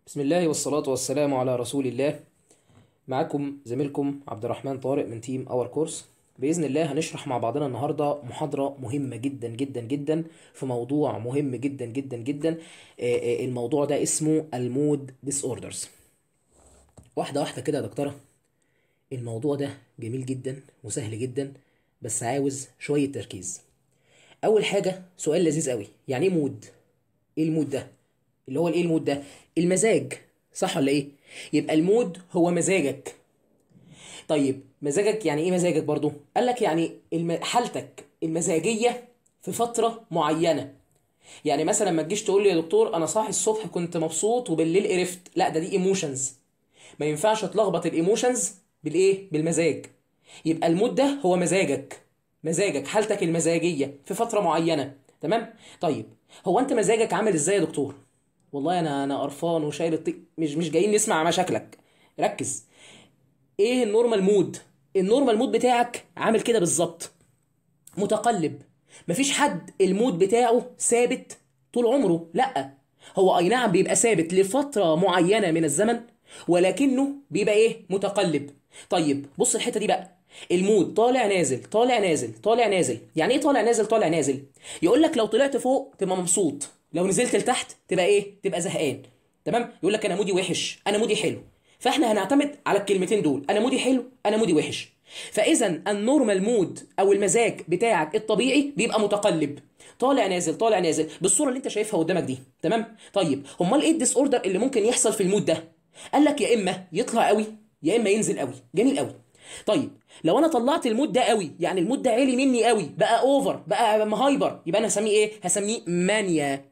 بسم الله والصلاة والسلام على رسول الله معكم زميلكم عبد الرحمن طارق من تيم اور كورس بإذن الله هنشرح مع بعضنا النهاردة محاضرة مهمة جدا جدا جدا في موضوع مهم جدا جدا جدا آه، آه، الموضوع ده اسمه المود ديس اوردرز واحدة واحدة كده يا دكتورة الموضوع ده جميل جدا وسهل جدا بس عاوز شوية تركيز أول حاجة سؤال لذيذ قوي يعني إيه مود؟ إيه المود ده؟ اللي هو الإيه المود ده؟ المزاج صح ولا إيه؟ يبقى المود هو مزاجك طيب مزاجك يعني ايه مزاجك برضو قال لك يعني الم... حالتك المزاجيه في فتره معينه يعني مثلا ما تجيش تقول لي يا دكتور انا صاحي الصبح كنت مبسوط وبالليل قرفت لا ده دي ايموشنز ما ينفعش تلخبط الايموشنز بالايه بالمزاج يبقى المود ده هو مزاجك مزاجك حالتك المزاجيه في فتره معينه تمام طيب هو انت مزاجك عامل ازاي يا دكتور والله انا انا قرفان وشايل الطيق مش مش جايين نسمع مشاكلك ركز ايه النورمال مود النورمال مود بتاعك عامل كده بالظبط متقلب مفيش حد المود بتاعه ثابت طول عمره لا هو اي نعم بيبقى ثابت لفترة معينة من الزمن ولكنه بيبقى ايه متقلب طيب بص الحتة دي بقى المود طالع نازل طالع نازل طالع نازل يعني ايه طالع نازل طالع نازل يقول لك لو طلعت فوق تبقى مبسوط لو نزلت لتحت تبقى ايه تبقى زهقان تمام يقول لك انا مودي وحش انا مودي حلو فاحنا هنعتمد على الكلمتين دول انا مودي حلو انا مودي وحش فاذا النورمال مود او المزاج بتاعك الطبيعي بيبقى متقلب طالع نازل طالع نازل بالصوره اللي انت شايفها قدامك دي تمام طيب امال ايه الديس اوردر اللي ممكن يحصل في المود ده قال لك يا اما يطلع قوي يا اما ينزل قوي جميل قوي طيب لو انا طلعت المود ده قوي يعني المود ده عالي مني قوي بقى اوفر بقى هايبر يبقى انا هسميه ايه هسميه مانيا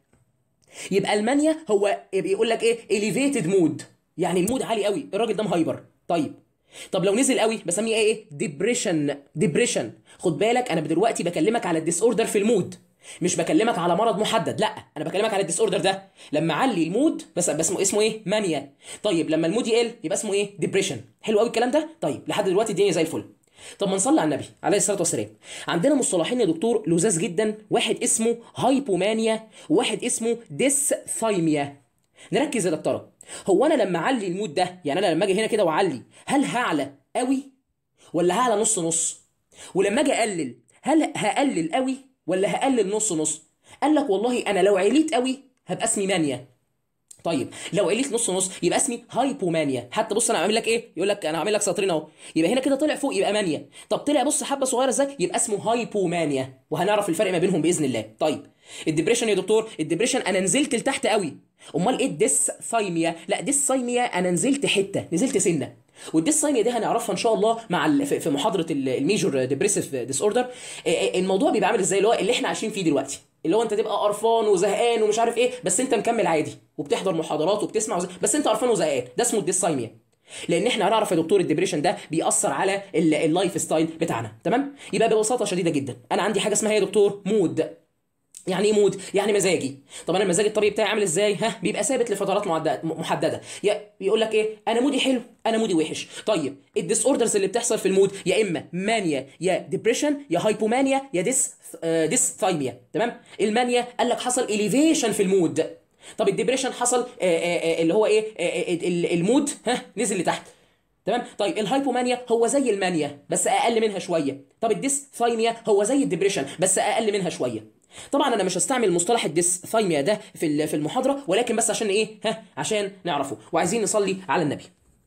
يبقى المانيا هو بيقول لك ايه elevated مود يعني المود عالي قوي الراجل ده مهايبر طيب طب لو نزل قوي بسميه ايه ديبريشن ديبريشن خد بالك انا دلوقتي بكلمك على الديس اوردر في المود مش بكلمك على مرض محدد لا انا بكلمك على الديس اوردر ده لما علي المود بس بس اسمه اسمه ايه مانيا طيب لما المود يقل يبقى اسمه ايه ديبريشن حلو قوي الكلام ده طيب لحد دلوقتي الدنيا زي الفل طب ما نصلي على النبي عليه الصلاه والسلام عندنا مصطلحين يا دكتور لذاذ جدا واحد اسمه هايبومانيا وواحد اسمه ديسثايميا نركز يا دكتوره هو انا لما اعلي المود ده يعني انا لما اجي هنا كده واعلي هل هعلى قوي ولا هعلى نص نص ولما اجي اقلل هل هقلل قوي ولا هقلل نص نص قال لك والله انا لو عليت قوي هبقى اسمي مانيا طيب لو عليت نص نص يبقى اسمي هايبومانيا حتى بص انا عامل لك ايه يقول لك انا عامل لك سطرين اهو يبقى هنا كده طلع فوق يبقى مانيا طب طلع بص حبه صغيره ازاي يبقى اسمه هايبومانيا وهنعرف الفرق ما بينهم باذن الله طيب الدبريشن يا دكتور الدبريشن انا نزلت لتحت قوي امال ايه الديسثايميا لا ديسثايميا انا نزلت حته نزلت سنه والديسثايميا دي هنعرفها ان شاء الله مع ال- في في محاضره ال- الميجور ديبريسيف ديس اوردر الموضوع بيبقى عامل ازاي اللي هو اللي احنا عايشين فيه دلوقتي اللي هو انت تبقى قرفان وزهقان ومش عارف ايه بس انت مكمل عادي وبتحضر محاضرات وبتسمع وز... بس انت قرفان وزهقان ده اسمه الديسثايميا لان احنا هنعرف يا دكتور الدبريشن ده بيأثر على ال- اللايف ستايل بتاعنا تمام يبقى ببساطه شديده جدا انا عندي حاجه اسمها يا دكتور مود يعني ايه مود يعني مزاجي طب انا المزاج الطبيعي بتاعي عامل ازاي ها بيبقى ثابت لفترات معدده محدده يا يقول لك ايه انا مودي حلو انا مودي وحش طيب الديس اوردرز اللي بتحصل في المود يا اما مانيا يا ديبريشن يا هايبومانيا يا ديس آه، ديسثايميا تمام المانيا قال لك حصل اليفيشن في المود طب الديبريشن حصل آه، آه، آه، اللي هو ايه آه، آه، ال- المود ها نزل لتحت تمام طيب الهايبومانيا هو زي المانيا بس اقل منها شويه طب الديسثايميا هو زي الدبريشن بس اقل منها شويه طبعا انا مش هستعمل مصطلح الديسثايميا ده في ال- في المحاضره ولكن بس عشان ايه ها عشان نعرفه وعايزين نصلي على النبي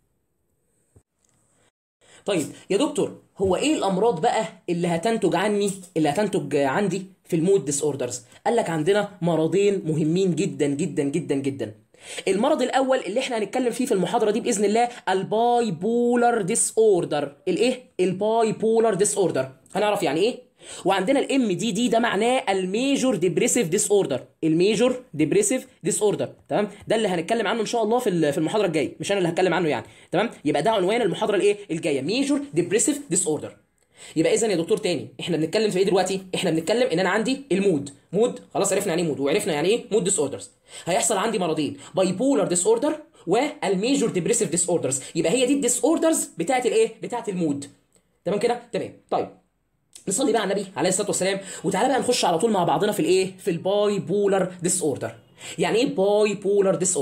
طيب يا دكتور هو ايه الامراض بقى اللي هتنتج عني اللي هتنتج عندي في المود ديس اوردرز قال لك عندنا مرضين مهمين جدا جدا جدا جدا المرض الاول اللي احنا هنتكلم فيه في المحاضره دي باذن الله الباي بولر ديس اوردر الايه الباي بولر ديس اوردر هنعرف يعني ايه وعندنا الام دي دي ده معناه الميجور ديبريسيف ديس اوردر الميجور ديبريسيف ديس اوردر تمام ده اللي هنتكلم عنه ان شاء الله في ال- في المحاضره الجايه مش انا اللي هتكلم عنه يعني تمام يبقى ده عنوان المحاضره الايه الجايه ميجور ديبريسيف ديس اوردر يبقى اذا يا دكتور تاني احنا بنتكلم في ايه دلوقتي احنا بنتكلم ان انا عندي المود مود خلاص عرفنا يعني ايه مود وعرفنا يعني ايه مود ديس اوردرز هيحصل عندي مرضين باي بولر ديس اوردر والميجور ديبريسيف ديس اوردرز يبقى هي دي الديس اوردرز بتاعت الايه بتاعت المود تمام كده تمام طيب نصلي بقى على النبي عليه الصلاه والسلام وتعالى بقى نخش على طول مع بعضنا في الايه في الباي بولر ديس اوردر يعني ايه باي بولر ديس اوردر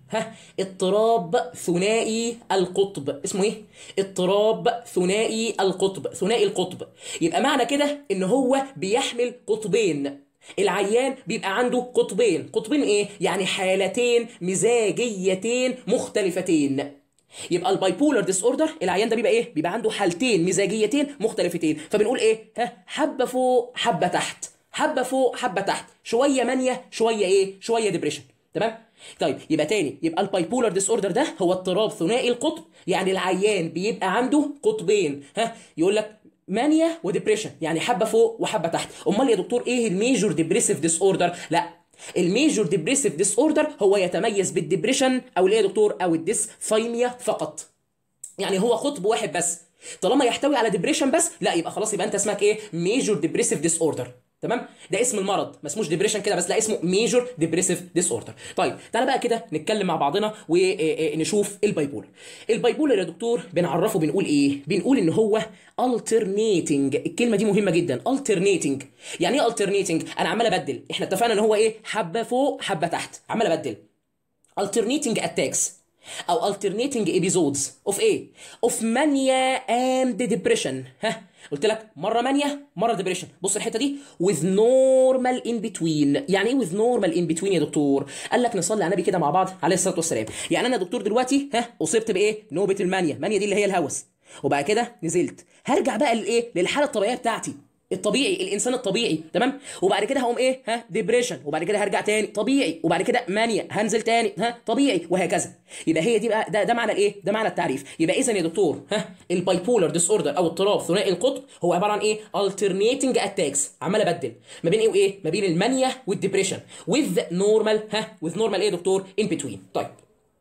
ها اضطراب ثنائي القطب اسمه ايه اضطراب ثنائي القطب ثنائي القطب يبقى معنى كده ان هو بيحمل قطبين العيان بيبقى عنده قطبين قطبين ايه يعني حالتين مزاجيتين مختلفتين يبقى البايبولر ديس اوردر العيان ده بيبقى ايه بيبقى عنده حالتين مزاجيتين مختلفتين فبنقول ايه ها حبه فوق حبه تحت حبه فوق حبه تحت شويه مانيا شويه ايه شويه ديبريشن تمام طيب يبقى تاني يبقى البايبولر ديس اوردر ده هو اضطراب ثنائي القطب يعني العيان بيبقى عنده قطبين ها يقول لك مانيا وديبريشن يعني حبه فوق وحبه تحت امال يا دكتور ايه الميجور ديبريسيف ديس اوردر لا الميجور ديبريسيف ديس اوردر هو يتميز بالديبريشن او ايه يا دكتور او الديسفايميا فقط يعني هو قطب واحد بس طالما يحتوي على ديبريشن بس لا يبقى خلاص يبقى انت اسمك ايه ميجور ديبريسيف ديس اوردر تمام ده اسم المرض ما اسموش ديبريشن كده بس لا اسمه ميجور ديبريسيف ديس اوردر طيب تعالى بقى كده نتكلم مع بعضنا ونشوف البايبولر البايبولر يا دكتور بنعرفه بنقول ايه بنقول ان هو alternating الكلمه دي مهمه جدا alternating يعني ايه alternating انا عمال ابدل احنا اتفقنا ان هو ايه حبه فوق حبه تحت عمال ابدل alternating attacks او alternating episodes of ايه of mania and depression ها قلت لك مره مانيا مره ديبريشن بص الحته دي with normal in between يعني ايه with normal in between يا دكتور قال لك نصلي على النبي كده مع بعض عليه الصلاه والسلام يعني انا يا دكتور دلوقتي ها اصبت بايه نوبه المانيا مانيا دي اللي هي الهوس وبعد كده نزلت هرجع بقى لايه للحاله الطبيعيه بتاعتي الطبيعي الانسان الطبيعي تمام وبعد كده هقوم ايه ها ديبريشن وبعد كده هرجع تاني طبيعي وبعد كده مانيا هنزل تاني ها طبيعي وهكذا يبقى هي دي بقى ده, ده معنى الايه ده معنى التعريف يبقى اذا يا دكتور ها البايبولر ديس اوردر او اضطراب ثنائي القطب هو عباره عن ايه alternating اتاكس عمال ابدل ما بين ايه وايه ما بين المانيا والديبريشن with normal ها with normal ايه يا دكتور in between طيب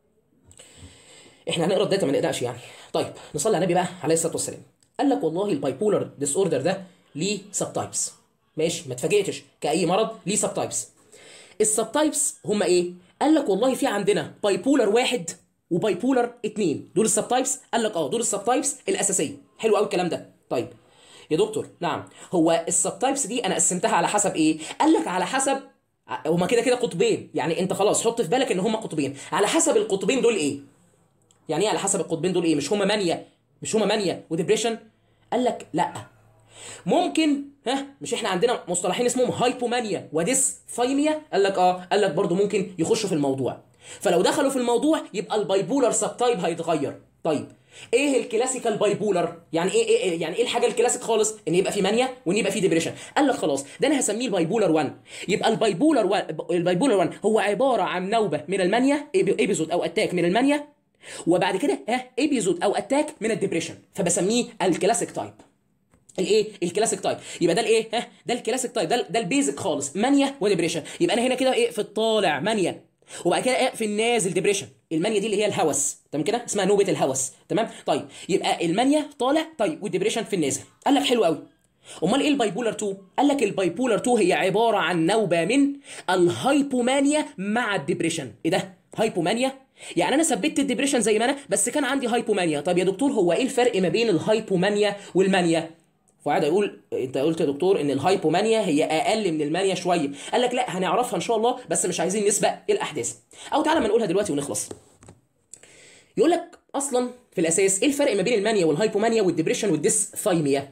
احنا هنقرا الداتا ما نقدرش يعني طيب نصلي على النبي بقى عليه الصلاه والسلام قال لك والله البايبولر ديس اوردر ده ليه سب تايبس ماشي ما اتفاجئتش كاي مرض ليه سب تايبس السب تايبس هم ايه قال لك والله في عندنا بايبولر واحد وبايبولر اتنين دول السب تايبس قال لك اه دول السب تايبس الاساسيه حلو قوي الكلام ده طيب يا دكتور نعم هو السب تايبس دي انا قسمتها على حسب ايه قال لك على حسب هما كده كده قطبين يعني انت خلاص حط في بالك ان هما قطبين على حسب القطبين دول ايه يعني ايه على حسب القطبين دول ايه مش هما مانيا مش هما مانيا وديبريشن قال لك لا ممكن ها مش احنا عندنا مصطلحين اسمهم هايبومانيا وديس ثايميا قال لك اه قال لك برضه ممكن يخشوا في الموضوع فلو دخلوا في الموضوع يبقى البايبولر سب تايب هيتغير طيب ايه الكلاسيكال بايبولر يعني ايه, ايه يعني ايه الحاجه الكلاسيك خالص ان يبقى في مانيا وان يبقى في ديبريشن قال لك خلاص ده انا هسميه البايبولر 1 يبقى البايبولر 1 البايبولر 1 هو عباره عن نوبه من المانيا ايبيزود او اتاك من المانيا وبعد كده ها ايبيزود او اتاك من الديبريشن فبسميه الكلاسيك تايب الايه الكلاسيك تايب يبقى ده الايه ها ده الكلاسيك تايب ده ده البيزك خالص مانيا وديبريشن يبقى انا هنا كده ايه في الطالع مانيا وبعد كده ايه في النازل ديبريشن المانيا دي اللي هي الهوس تمام كده اسمها نوبه الهوس تمام طيب يبقى المانيا طالع طيب والديبريشن في النازل قال لك حلو قوي امال ايه البايبولر 2 قال لك البايبولر 2 هي عباره عن نوبه من الهايبومانيا مع الديبريشن ايه ده هايبومانيا يعني انا ثبتت الديبريشن زي ما انا بس كان عندي هايبومانيا طب يا دكتور هو ايه الفرق ما بين الهايبومانيا والمانيا فقعد يقول انت قلت يا دكتور ان الهايبومانيا هي اقل من المانيا شويه قال لك لا هنعرفها ان شاء الله بس مش عايزين نسبق الاحداث او تعالى ما نقولها دلوقتي ونخلص يقول لك اصلا في الاساس ايه الفرق ما بين المانيا والهايبومانيا والديبريشن والديسثايميا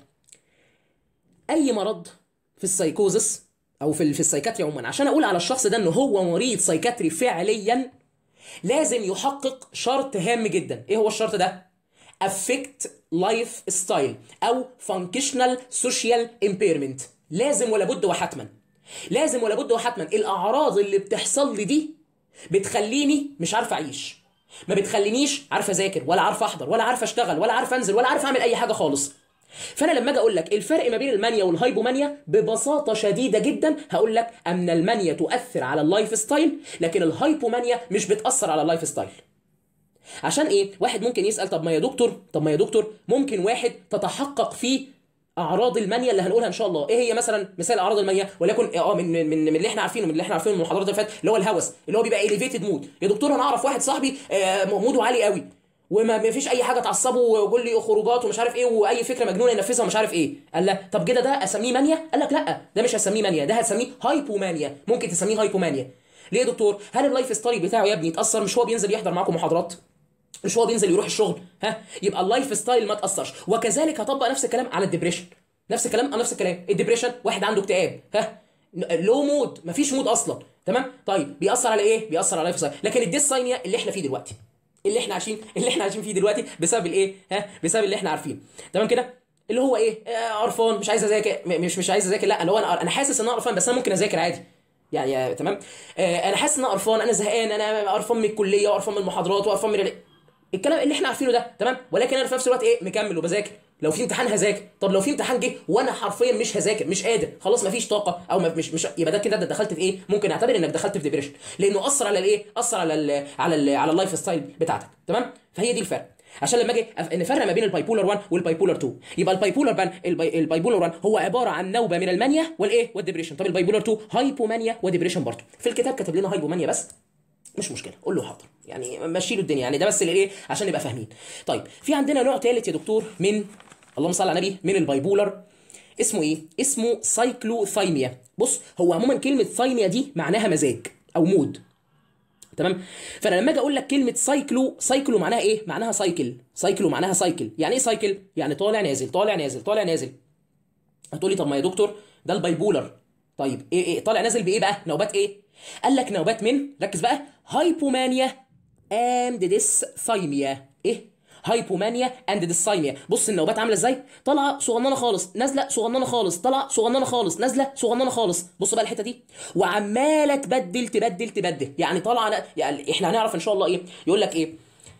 اي مرض في السايكوزس او في في السايكاتري عموما عشان اقول على الشخص ده ان هو مريض سايكاتري فعليا لازم يحقق شرط هام جدا ايه هو الشرط ده affect life style او functional social impairment لازم ولا بد وحتما لازم ولا بد وحتما الاعراض اللي بتحصل لي دي بتخليني مش عارف اعيش ما بتخلينيش عارف اذاكر ولا عارف احضر ولا عارف اشتغل ولا عارف انزل ولا عارف اعمل اي حاجه خالص فانا لما اجي اقول لك الفرق ما بين المانيا والهايبومانيا ببساطه شديده جدا هقول لك ان المانيا تؤثر على اللايف ستايل لكن الهايبومانيا مش بتاثر على اللايف ستايل عشان ايه واحد ممكن يسال طب ما يا دكتور طب ما يا دكتور ممكن واحد تتحقق فيه اعراض المانيا اللي هنقولها ان شاء الله ايه هي مثلا مثال اعراض المانيا وليكن اه من من من اللي احنا عارفينه من اللي احنا عارفينه من المحاضرات اللي فاتت اللي هو الهوس اللي هو بيبقى اليفيتد مود يا دكتور انا اعرف واحد صاحبي آه موده عالي قوي وما ما فيش اي حاجه تعصبه ويقول لي خروجات ومش عارف ايه واي فكره مجنونه ينفذها ومش عارف ايه قال لا طب كده ده اسميه مانيا قال لك لا ده مش هسميه مانيا ده هسميه هايبومانيا ممكن تسميه هايبومانيا ليه يا دكتور هل اللايف ستايل بتاعه يا ابني اتاثر مش هو بينزل يحضر معاكم محاضرات مش هو بينزل يروح الشغل ها يبقى اللايف ستايل ما تاثرش وكذلك هطبق نفس الكلام على الدبريشن نفس الكلام اه نفس الكلام الدبريشن واحد عنده اكتئاب ها لو مود مفيش مود اصلا تمام طيب بيأثر على ايه بيأثر على اللايف ستايل لكن الديساينيا اللي احنا فيه دلوقتي اللي احنا عايشين اللي احنا عايشين فيه دلوقتي بسبب الايه ها بسبب اللي احنا عارفينه تمام كده اللي هو ايه آه، قرفان مش عايز اذاكر م- مش مش عايز اذاكر لا اللي هو انا انا حاسس ان انا قرفان بس انا ممكن اذاكر عادي يعني يا- تمام آه، انا حاسس ان انا قرفان انا زهقان انا قرفان من الكليه وقرفان من المحاضرات وقرفان من ال- الكلام اللي احنا عارفينه ده تمام ولكن انا في نفس الوقت ايه مكمل وبذاكر لو في امتحان هذاكر طب لو في امتحان جه وانا حرفيا مش هذاكر مش قادر خلاص مفيش طاقه او ما- مش مش يبقى ده كده ده دخلت في ايه ممكن اعتبر انك دخلت في ديبريشن لانه اثر على الايه اثر على ال على ال على اللايف ستايل بتاعتك تمام فهي دي الفرق عشان لما اجي أف- نفرق ما بين البايبولر 1 والبايبولر 2 يبقى البايبولر بان الباي البايبولر 1 هو عباره عن نوبه من المانيا والايه والديبريشن طب البايبولر 2 هايبومانيا وديبريشن برضه في الكتاب كاتب لنا هايبومانيا بس مش مشكله قول له حاضر يعني مشي له الدنيا يعني ده بس الايه عشان نبقى فاهمين طيب في عندنا نوع ثالث يا دكتور من اللهم صل على النبي من البايبولر اسمه ايه اسمه سايكلوثايميا بص هو عموما كلمه ثايميا دي معناها مزاج او مود تمام فانا لما اجي اقول لك كلمه سايكلو سايكلو معناها ايه معناها سايكل سايكلو معناها سايكل يعني ايه سايكل يعني طالع نازل طالع نازل طالع نازل هتقول لي طب ما يا دكتور ده البايبولر طيب ايه ايه طالع نازل بايه بقى نوبات ايه قال لك نوبات من ركز بقى هايبومانيا اند ديسثايميا ايه هايبومانيا اند ديسثايميا بص النوبات عامله ازاي طالعه صغننه خالص نازله صغننه خالص طالعه صغننه خالص نازله صغننه خالص بص بقى الحته دي وعماله تبدل تبدل تبدل يعني طالعه يعني احنا هنعرف ان شاء الله ايه يقول لك ايه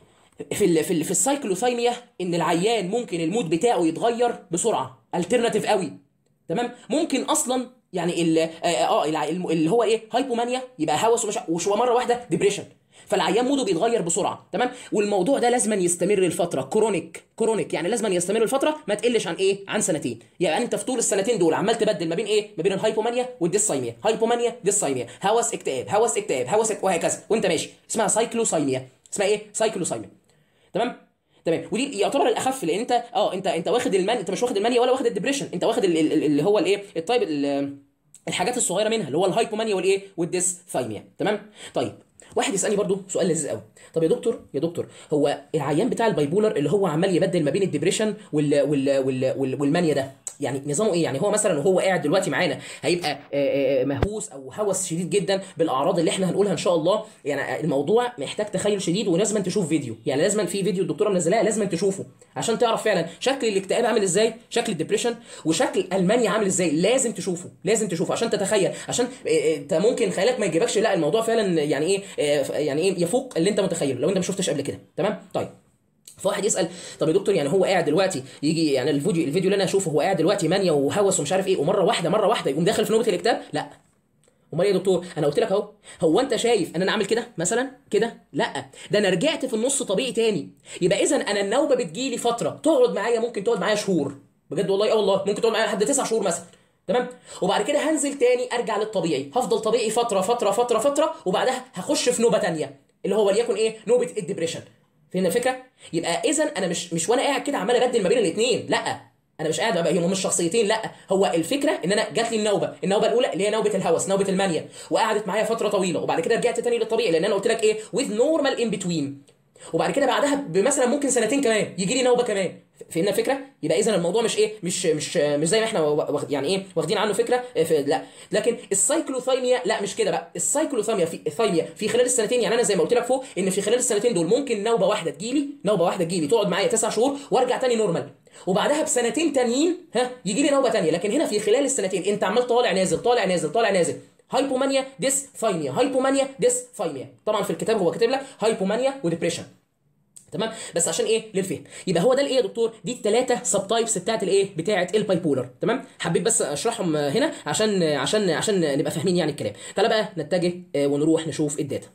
في ال في ال في السايكلوثايميا ان العيان ممكن المود بتاعه يتغير بسرعه الترناتيف قوي تمام ممكن اصلا يعني ال اه آه، الع- الم- اللي هو ايه هايبومانيا يبقى هوس ومش وشويه مره واحده ديبريشن فالعيان موده بيتغير بسرعه تمام والموضوع ده لازم يستمر لفتره كرونيك كرونيك يعني لازم يستمر لفتره ما تقلش عن ايه عن سنتين يعني انت في طول السنتين دول عمال تبدل ما بين ايه ما بين الهايبومانيا والديسايميا هايبومانيا ديسايميا هوس اكتئاب هوس اكتئاب هوس اك- وهكذا وانت ماشي اسمها سايكلوسايميا اسمها ايه سايكلوسايميا تمام تمام ودي يعتبر الاخف لان انت اه انت انت واخد المان انت مش واخد المانيا ولا واخد الدبريشن انت واخد ال- ال- اللي هو الايه الطيب ال- الحاجات الصغيره منها اللي هو الهايبومانيا والايه والديسثايميا تمام طيب واحد يسالني برضو سؤال لذيذ قوي طب يا دكتور يا دكتور هو العيان بتاع البايبولر اللي هو عمال يبدل ما بين الدبريشن وال وال وال وال والمانيا ده يعني نظامه ايه يعني هو مثلا وهو قاعد دلوقتي معانا هيبقى آه، آه، مهووس او هوس شديد جدا بالاعراض اللي احنا هنقولها ان شاء الله يعني الموضوع محتاج تخيل شديد ولازم تشوف فيديو يعني لازم في فيديو الدكتوره منزلاه لازم تشوفه عشان تعرف فعلا شكل الاكتئاب عامل ازاي شكل الدبريشن وشكل المانيا عامل ازاي لازم تشوفه لازم تشوفه عشان تتخيل عشان آه، آه، انت ممكن خيالك ما يجيبكش لا الموضوع فعلا يعني ايه آه، يعني ايه يفوق اللي انت متخيله لو انت ما شفتش قبل كده تمام طيب فواحد يسال طب يا دكتور يعني هو قاعد دلوقتي يجي يعني الفيديو الفيديو اللي انا اشوفه هو قاعد دلوقتي مانيا وهوس ومش عارف ايه ومره واحده مره واحده يقوم داخل في نوبه الاكتئاب لا امال ايه يا دكتور انا قلت لك اهو هو انت شايف ان انا عامل كده مثلا كده لا ده انا رجعت في النص طبيعي تاني يبقى اذا انا النوبه بتجيلي فتره تقعد معايا ممكن تقعد معايا شهور بجد والله اه والله ممكن تقعد معايا لحد تسع شهور مثلا تمام وبعد كده هنزل تاني ارجع للطبيعي هفضل طبيعي فتره فتره فتره فتره وبعدها هخش في نوبه تانيه اللي هو وليكن ايه نوبه الدبريشن فهمنا الفكره يبقى اذا انا مش مش وانا قاعد كده عمال ابدل ما بين الاثنين لا انا مش قاعد بقى هم مش شخصيتين لا هو الفكره ان انا جات لي النوبه النوبه الاولى اللي هي نوبه الهوس نوبه المانيا وقعدت معايا فتره طويله وبعد كده رجعت تاني للطبيعي لان انا قلت لك ايه with normal in between وبعد كده بعدها بمثلا ممكن سنتين كمان يجي لي نوبه كمان فهمنا الفكره يبقى اذا الموضوع مش ايه مش مش مش زي ما احنا واخد يعني ايه واخدين عنه فكره إيه في لا لكن السايكلوثايميا لا مش كده بقى السايكلوثايميا في الثايميا في خلال السنتين يعني انا زي ما قلت لك فوق ان في خلال السنتين دول ممكن نوبه واحده تجيلي نوبه واحده تجيلي تقعد معايا تسع شهور وارجع تاني نورمال وبعدها بسنتين تانيين ها يجي لي نوبه تانيه لكن هنا في خلال السنتين انت عمال طالع نازل طالع نازل طالع نازل هايبومانيا ديس ثايميا هايبومانيا ديس ثايميا طبعا في الكتاب هو كاتب لك هايبومانيا وديبريشن تمام بس عشان ايه للفهم يبقى هو ده الايه يا دكتور دي الثلاثه سب تايبس بتاعت الايه بتاعت الباي بولر تمام حبيت بس اشرحهم هنا عشان عشان عشان نبقى فاهمين يعني الكلام تعالى بقى نتجه آه، ونروح نشوف الداتا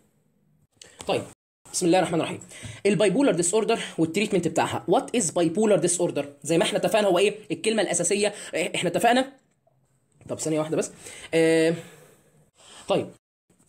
طيب بسم الله الرحمن الرحيم البايبولر ديس اوردر والتريتمنت بتاعها وات از بايبولر ديس اوردر زي ما احنا اتفقنا هو ايه الكلمه الاساسيه إيه، احنا اتفقنا طب ثانيه واحده بس آه طيب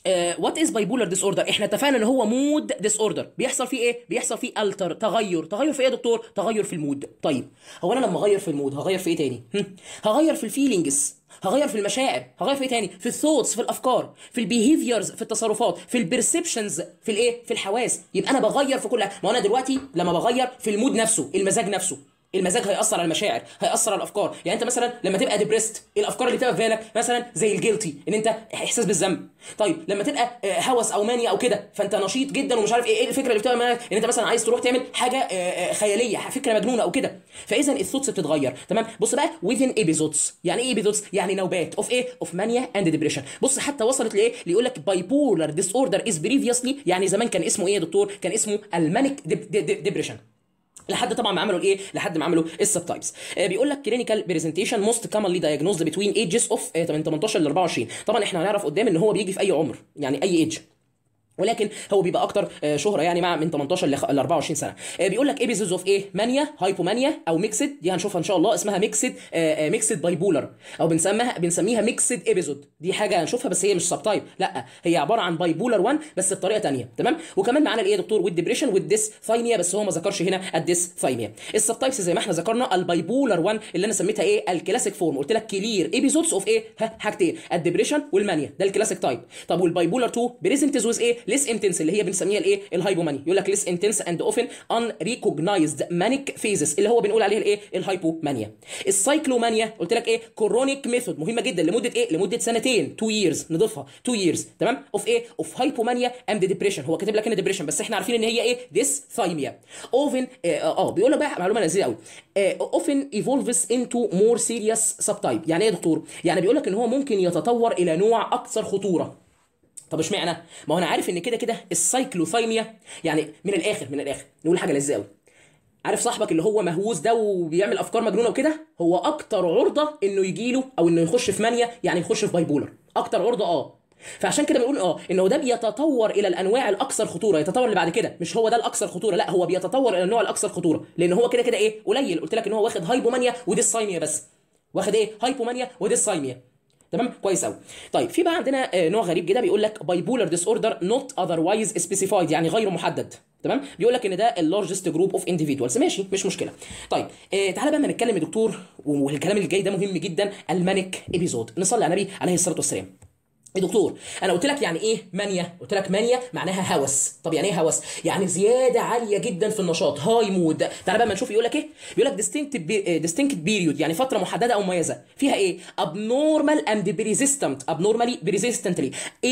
وات از باي بولر ديس اوردر احنا اتفقنا ان هو مود ديس اوردر بيحصل فيه ايه بيحصل فيه التر تغير تغير في ايه يا دكتور تغير في المود طيب هو انا لما اغير في المود هغير في ايه تاني هم؟ هغير في الفيلينجز هغير في المشاعر هغير في ايه تاني في الثوتس في الافكار في البيهيفيرز في التصرفات في البرسبشنز في الايه في الحواس يبقى انا بغير في كل ما انا دلوقتي لما بغير في المود نفسه المزاج نفسه المزاج هيأثر على المشاعر هيأثر على الافكار يعني انت مثلا لما تبقى ديبريست الافكار اللي بتبقى في بالك مثلا زي الجيلتي ان انت احساس بالذنب طيب لما تبقى آه، هوس او مانيا او كده فانت نشيط جدا ومش عارف ايه ايه الفكره اللي بتبقى معاك ان انت مثلا عايز تروح تعمل حاجه آه، آه، خياليه فكره مجنونه او كده فاذا الثوتس بتتغير تمام بص بقى within episodes يعني ايه episodes يعني نوبات اوف ايه اوف مانيا اند ديبريشن بص حتى وصلت لايه اللي يقول لك بايبولار ديس اوردر از بريفيوسلي يعني زمان كان اسمه ايه يا دكتور كان اسمه المانيك ديبريشن لحد طبعا ما عملوا الايه لحد ما عملوا السب تايبس آه بيقول لك كلينيكال برزنتيشن موست كومنلي دايجنوزد بتوين ايجز اوف من 18 ل 24 طبعا احنا هنعرف قدام ان هو بيجي في اي عمر يعني اي ايج ولكن هو بيبقى اكتر آه، شهره يعني مع من 18 ل 24 سنه آه، بيقول لك ايبيزودز اوف ايه مانيا هايبومانيا او ميكسد دي هنشوفها ان شاء الله اسمها ميكسد ميكسد بايبولر او بنسميها بنسميها ميكسد ايبيزود دي حاجه هنشوفها بس هي مش سب تايب لا هي عباره عن بايبولر 1 بس بطريقه ثانيه تمام وكمان معانا الايه يا دكتور والديبريشن والديس ثايميا بس هو ما ذكرش هنا الديس ثايميا السب تايبس زي ما احنا ذكرنا البايبولر 1 اللي انا سميتها ايه الكلاسيك فورم قلت لك كلير ايبيزودز اوف ايه ها حاجتين الديبريشن والمانيا ده الكلاسيك تايب طب والبايبولر 2 بريزنتز ويز ايه ليس انتنس اللي هي بنسميها الايه الهايبومانيا يقول لك ليس انتنس اند اوفن ان ريكوجنايزد مانيك فيزز اللي هو بنقول عليها الايه الهايبومانيا السايكلومانيا قلت لك ايه كورونيك ميثود مهمه جدا لمده ايه لمده سنتين 2 ييرز نضيفها 2 ييرز تمام اوف ايه اوف هايبومانيا اند ديبريشن هو كاتب لك هنا ديبريشن بس احنا عارفين ان هي ايه ديس ثايميا اوفن اه, آه بيقول لك بقى معلومه لذيذه قوي اوفن ايفولفز انتو مور سيريس سب تايب يعني ايه يا دكتور يعني بيقول لك ان هو ممكن يتطور الى نوع اكثر خطوره طب اشمعنى؟ ما هو انا عارف ان كده كده السايكلوثايميا يعني من الاخر من الاخر نقول حاجه لذيذه قوي عارف صاحبك اللي هو مهووس ده وبيعمل افكار مجنونه وكده هو اكتر عرضه انه يجي له او انه يخش في مانيا يعني يخش في بايبولر اكتر عرضه اه فعشان كده بنقول اه انه ده بيتطور الى الانواع الاكثر خطوره يتطور اللي بعد كده مش هو ده الاكثر خطوره لا هو بيتطور الى النوع الاكثر خطوره لان هو كده كده ايه قليل قلت لك ان هو واخد هايبومانيا وديسايميا بس واخد ايه هايبومانيا وديسايميا تمام كويس قوي طيب في بقى عندنا آه، نوع غريب كده بيقول لك بايبولر ديس اوردر نوت اذروايز سبيسيفايد يعني غير محدد تمام بيقول لك ان ده اللارجست جروب اوف انديفيدوالز ماشي مش مشكله طيب آه تعالى بقى ما نتكلم يا دكتور والكلام اللي جاي ده مهم جدا المانيك ابيزود نصلي على النبي عليه الصلاه والسلام يا دكتور انا قلت لك يعني ايه مانيا قلت لك مانيا معناها هوس طب يعني ايه هوس يعني زياده عاليه جدا في النشاط هاي مود تعالى بقى ما نشوف يقول لك ايه بيقول لك distinct be- distinct period يعني فتره محدده او مميزه فيها ايه abnormal and persistent abnormally persistently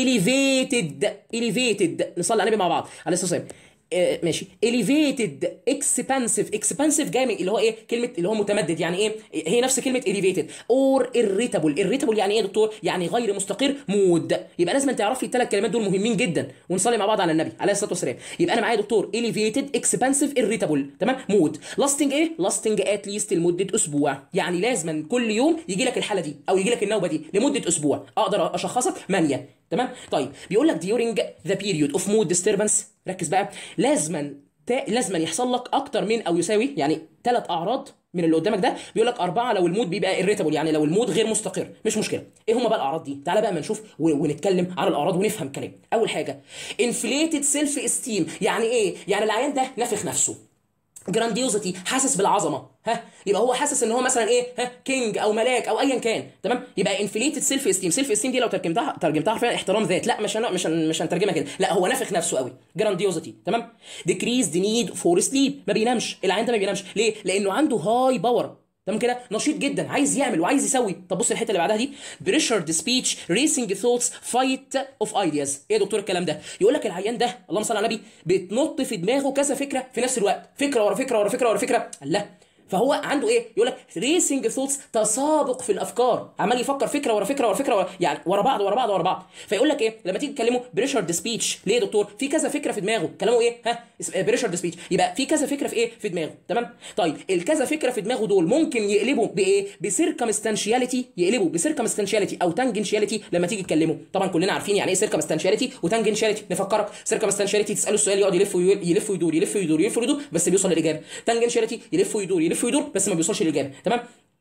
elevated elevated نصلي على النبي مع بعض عليه الصلاه والسلام آه، ماشي elevated expansive expansive جاي من اللي هو ايه كلمه اللي هو متمدد يعني ايه هي نفس كلمه elevated or irritable irritable يعني ايه يا دكتور يعني غير مستقر مود يبقى لازم تعرف لي الثلاث كلمات دول مهمين جدا ونصلي مع بعض على النبي عليه الصلاه والسلام يبقى انا معايا يا دكتور elevated expansive irritable تمام مود lasting ايه lasting at least لمده اسبوع يعني لازم كل يوم يجي لك الحاله دي او يجي لك النوبه دي لمده اسبوع اقدر اشخصك مانيا تمام طيب بيقول لك during the period of mood disturbance ركز بقى لازما تا... لازما يحصل لك اكتر من او يساوي يعني ثلاث اعراض من اللي قدامك ده بيقول لك اربعه لو المود بيبقى irritable يعني لو المود غير مستقر مش مشكله ايه هما بقى الاعراض دي تعالى بقى ما نشوف و... ونتكلم على الاعراض ونفهم كلام اول حاجه inflated self esteem يعني ايه يعني العيان ده نافخ نفسه جرانديوزيتي حاسس بالعظمه ها يبقى هو حاسس ان هو مثلا ايه ها كينج او ملاك او ايا كان تمام يبقى انفليتد سيلف استيم سيلف استيم دي لو ترجمتها ترجمتها حرفيا احترام ذات لا مش هن... مش هن... مش هنترجمها كده لا هو نافخ نفسه قوي جرانديوزيتي تمام ديكريز نيد فور سليب ما بينامش العيان ده ما بينامش ليه لانه عنده هاي باور تمام كده نشيط جدا عايز يعمل وعايز يسوي طب بص الحته اللي بعدها دي بريشرد سبيتش ريسنج ثوتس فايت اوف ايدياز ايه يا دكتور الكلام ده يقول لك العيان ده اللهم صل على النبي بتنط في دماغه كذا فكره في نفس الوقت فكره ورا فكره ورا فكره ورا فكره لا فهو عنده ايه يقول لك ريسنج ثوتس تسابق في الافكار عمال يفكر فكره ورا فكره ورا فكره ورا يعني ورا بعض ورا بعض ورا بعض فيقول لك ايه لما تيجي تكلمه بريشرد سبيتش ليه يا دكتور في كذا فكره في دماغه كلامه ايه ها بريشرد سبيتش يبقى في كذا فكره في ايه في دماغه تمام طيب الكذا فكره في دماغه دول ممكن يقلبوا بايه بسيركمستانشياليتي يقلبوا بسيركمستانشياليتي او تانجنشياليتي لما تيجي تكلمه طبعا كلنا عارفين يعني ايه سيركمستانشياليتي وتانجنشياليتي نفكرك سيركمستانشياليتي تساله السؤال يقعد يلف ويدور يلف ويدور يلف ويدور يلف ويدور بس بيوصل للاجابه تانجنشياليتي يلف ويدور يلف ويدور بس ما بيوصلش للاجابه تمام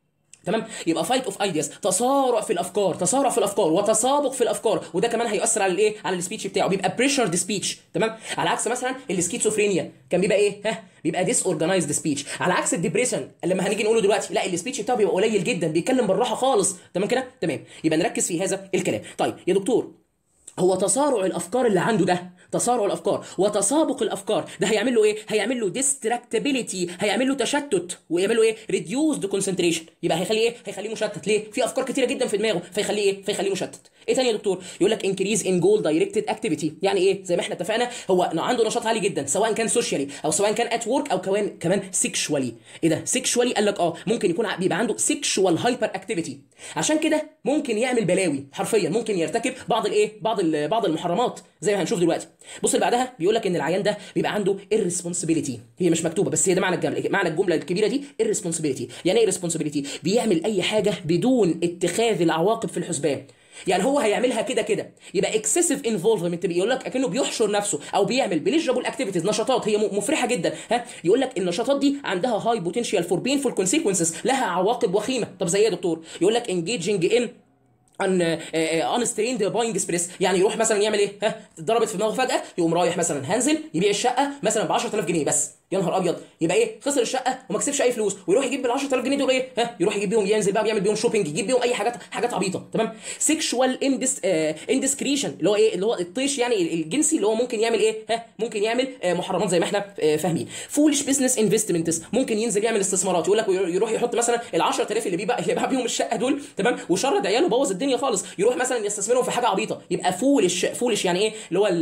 تمام يبقى فايت اوف ايدياز تصارع في الافكار تصارع في الافكار وتسابق في الافكار وده كمان هيأثر على الايه على السبيتش بتاعه بيبقى بريشرد سبيتش تمام على عكس مثلا السكيزوفرينيا كان بيبقى ايه ها بيبقى ديس اورجانيزد سبيتش على عكس الديبريشن لما هنيجي نقوله دلوقتي لا السبيتش بتاعه بيبقى قليل جدا بيتكلم بالراحه خالص تمام كده تمام يبقى نركز في هذا الكلام طيب يا دكتور هو تصارع الافكار اللي عنده ده تصارع الافكار وتسابق الافكار ده هيعمل له ايه هيعمل له ديستراكتابيليتي هيعمل له تشتت ويعمل له ايه ريديوسد كونسنتريشن يبقى هيخليه ايه هيخليه مشتت ليه في افكار كتيره جدا في دماغه فيخليه ايه فيخليه مشتت ايه تاني يا دكتور يقول لك انكريز ان جول دايركتد اكتيفيتي يعني ايه زي ما احنا اتفقنا هو عنده نشاط عالي جدا سواء كان سوشيالي او سواء كان ات ورك او كمان كمان سيكشوالي ايه ده سيكشوالي قال لك اه ممكن يكون بيبقى عنده سيكشوال هايبر اكتيفيتي عشان كده ممكن يعمل بلاوي حرفيا ممكن يرتكب بعض الايه بعض بعض المحرمات زي ما هنشوف دلوقتي بص اللي بعدها بيقول لك ان العيان ده بيبقى عنده irresponsibility هي مش مكتوبه بس هي ده معنى الجمله معنى الجمله الكبيره دي irresponsibility يعني ايه irresponsibility بيعمل اي حاجه بدون اتخاذ العواقب في الحسبان يعني هو هيعملها كده كده يبقى اكسسيف انفولفمنت بيقول لك اكنه بيحشر نفسه او بيعمل بليجرابل اكتيفيتيز نشاطات هي مفرحه جدا ها يقول لك النشاطات دي عندها هاي بوتنشال فور بينفول كونسيكونسز لها عواقب وخيمه طب زي ايه يا دكتور يقول لك انجيجنج ان ان ان ستريند باينج سبريس يعني يروح مثلا يعمل ايه ها اتضربت في دماغه فجاه يقوم رايح مثلا هنزل يبيع الشقه مثلا ب 10000 جنيه بس يا نهار ابيض يبقى ايه خسر الشقه وما كسبش اي فلوس ويروح يجيب بال 10000 جنيه دول ايه ها يروح يجيب بيهم ينزل بقى بيعمل بيهم شوبينج يجيب بيهم اي حاجات حاجات عبيطه تمام سيكشوال اندس اندسكريشن اللي هو ايه اللي هو الطيش يعني الجنسي اللي هو ممكن يعمل ايه ها ممكن يعمل آه محرمات زي ما احنا آه فاهمين فولش بزنس انفستمنتس ممكن ينزل يعمل استثمارات يقول لك يروح يحط مثلا ال 10000 اللي بيبقى اللي بيهم الشقه دول تمام وشرد عياله بوظ الدنيا خالص يروح مثلا يستثمرهم في حاجه عبيطه يبقى فولش فولش يعني ايه اللي هو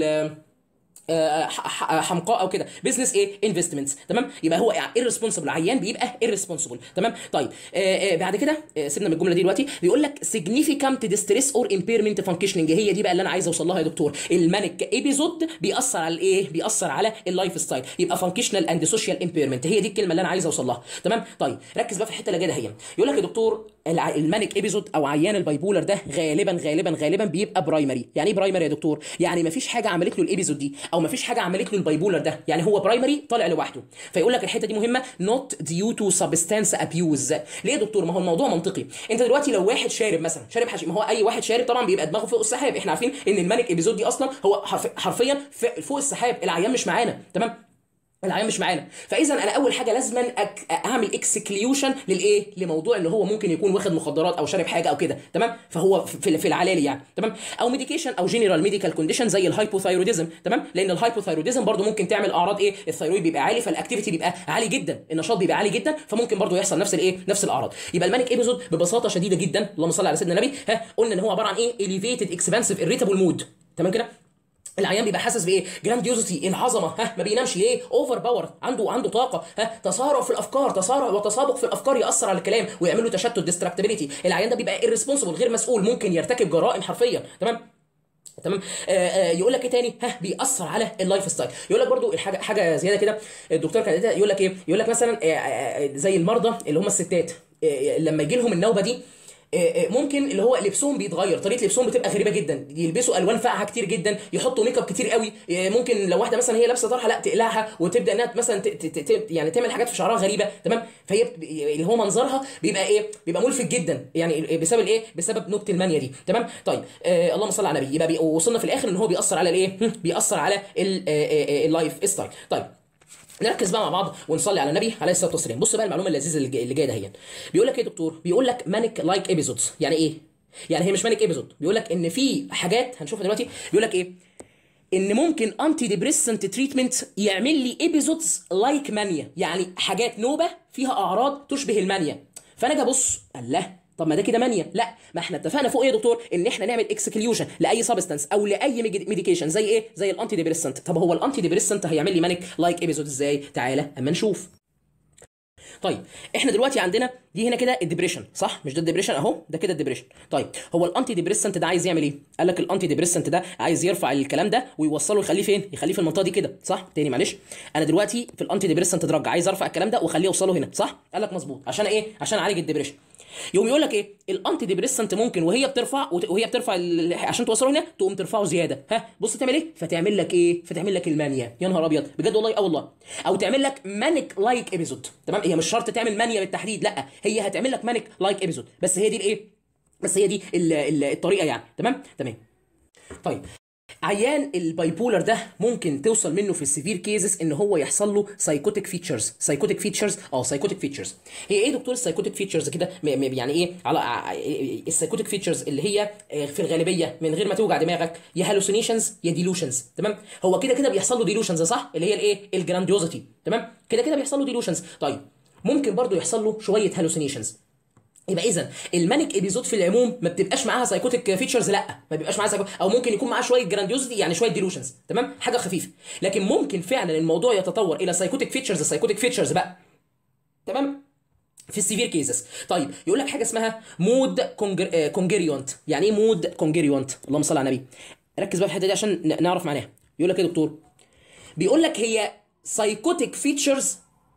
حمقاء او كده بزنس ايه انفستمنتس تمام يبقى هو irresponsible عيان بيبقى irresponsible تمام طيب آه بعد كده آه سيبنا من الجمله دي دلوقتي بيقول لك significant distress or impairment functioning هي دي بقى اللي انا عايز اوصل لها يا دكتور المانيك ايبيزود بيأثر على الايه بيأثر على اللايف ستايل يبقى functional and social impairment هي دي الكلمه اللي انا عايز اوصل لها تمام طيب ركز بقى في الحته اللي جايه هي يقول لك يا دكتور المانيك ايبيزود او عيان البايبولر ده غالبا غالبا غالبا بيبقى برايمري يعني ايه برايمري يا دكتور يعني مفيش حاجه عملت له الايبيزود دي او مفيش حاجه عملت له البايبولر ده يعني هو برايمري طالع لوحده فيقول لك الحته دي مهمه نوت ديو تو سبستانس ابيوز ليه يا دكتور ما هو الموضوع منطقي انت دلوقتي لو واحد شارب مثلا شارب حشيش ما هو اي واحد شارب طبعا بيبقى دماغه فوق السحاب احنا عارفين ان المانيك ايبيزود دي اصلا هو حرفيا فوق السحاب العيان مش معانا تمام العيان مش معانا فاذا انا اول حاجه لازم أك... اعمل اكسكليوشن للايه لموضوع اللي هو ممكن يكون واخد مخدرات او شارب حاجه او كده تمام فهو في, في العلالي يعني تمام او ميديكيشن او جنرال ميديكال كونديشن زي الهايبوثايروديزم تمام لان الهايبوثايروديزم برضو ممكن تعمل اعراض ايه الثيرويد بيبقى عالي فالاكتيفيتي بيبقى عالي جدا النشاط بيبقى عالي جدا فممكن برضو يحصل نفس الايه نفس الاعراض يبقى المانيك ايبيزود ببساطه شديده جدا اللهم صل على سيدنا النبي ها قلنا ان هو عباره عن ايه اليفيتد اكسبانسيف اريتابل مود تمام كده العيان بيبقى حاسس بايه جرانديوزيتي العظمه ها ما بينامش ليه اوفر باور عنده عنده طاقه ها تسارع في الافكار تسارع وتسابق في الافكار ياثر على الكلام ويعمل له تشتت ديستراكتابيليتي العيان ده بيبقى irresponsible غير مسؤول ممكن يرتكب جرائم حرفيا تمام تمام آه آه يقول لك ايه تاني ها بيأثر على اللايف ستايل يقول لك برضو الحاجه حاجه زياده كده الدكتور كان يقول لك ايه يقول لك مثلا آه زي المرضى اللي هم الستات لما يجي لهم النوبه دي ممكن اللي هو لبسهم بيتغير طريقه لبسهم بتبقى غريبه جدا يلبسوا الوان فاقعه كتير جدا يحطوا ميك اب كتير قوي ممكن لو واحده مثلا هي لابسه طرحه لا تقلعها وتبدا انها مثلا ت ت ت يعني تعمل حاجات في شعرها غريبه تمام فهي اللي هو منظرها بيبقى ايه بيبقى ملفت جدا يعني بسبب ايه بسبب نكته المانيا دي تمام طيب آه اللهم صل على النبي يبقى وصلنا في الاخر ان هو بيأثر على الايه بيأثر على اللايف ستايل طيب نركز بقى مع بعض ونصلي على النبي عليه الصلاه والسلام بص بقى المعلومه اللذيذه اللي جايه دهيا بيقول لك ايه يا دكتور بيقول لك مانيك لايك ايبيزودز يعني ايه يعني هي مش مانيك ايبيزود بيقول لك ان في حاجات هنشوفها دلوقتي بيقول لك ايه ان ممكن انتي ديبريسنت تريتمنت يعمل لي ايبيزودز لايك مانيا يعني حاجات نوبه فيها اعراض تشبه المانيا فانا اجي ابص الله طب ما ده كده مانيا لا ما احنا اتفقنا فوق ايه يا دكتور ان احنا نعمل اكسكليوشن لاي سبستانس او لاي ميديكيشن زي ايه زي الانتي ديبريسنت طب هو الانتي ديبريسنت هيعمل لي مانيك لايك ايبيزود ازاي تعالى اما نشوف طيب احنا دلوقتي عندنا دي هنا كده الدبريشن صح مش ده الدبريشن اهو ده كده الدبريشن طيب هو الانتي ديبريسنت ده عايز يعمل ايه قال لك الانتي ديبريسنت ده عايز يرفع الكلام ده ويوصله يخليه فين يخليه في المنطقه دي كده صح تاني معلش انا دلوقتي في الانتي ديبريسنت دراج عايز ارفع الكلام ده واخليه يوصله هنا صح قال لك مظبوط عشان ايه عشان اعالج الدبريشن يقوم يقول لك ايه الانتي ديبريسنت ممكن وهي بترفع وهي بترفع ال... عشان توصله هنا تقوم ترفعه زياده ها بص تعمل ايه فتعمل لك ايه فتعمل لك المانيا يا نهار ابيض بجد والله اه والله او تعمل لك مانيك لايك ايبيزود تمام هي مش شرط تعمل مانيا بالتحديد لا هي هتعمل لك مانيك لايك ابيزود بس هي دي الايه بس هي دي ال- ال- الطريقه يعني تمام تمام طيب عيان البايبولر ده ممكن توصل منه في السيفير كيزز ان هو يحصل له سايكوتيك فيتشرز سايكوتيك فيتشرز اه سايكوتيك فيتشرز هي ايه دكتور السايكوتيك فيتشرز كده م- م- يعني ايه على ع- السايكوتيك فيتشرز اللي هي آه، في الغالبيه من غير ما توجع دماغك يا هالوسينيشنز يا ديلوشنز تمام هو كده كده بيحصل له ديلوشنز صح اللي هي الايه الجرانديوزيتي تمام كده كده بيحصل له ديلوشنز طيب ممكن برضو يحصل له شويه هالوسينيشنز يبقى اذا المانيك ابيزود في العموم ما بتبقاش معاها سايكوتيك فيتشرز لا ما بيبقاش معاها سايكو او ممكن يكون معاها شويه جرانديوزيتي يعني شويه ديلوشنز تمام حاجه خفيفه لكن ممكن فعلا الموضوع يتطور الى سايكوتيك فيتشرز سايكوتيك فيتشرز بقى تمام في السيفير كيسز طيب يقول لك حاجه اسمها مود كونجريونت يعني ايه مود كونجريونت اللهم صل على النبي ركز بقى في الحته دي عشان ن- نعرف معناها يقول لك ايه يا دكتور بيقول لك هي سايكوتيك فيتشرز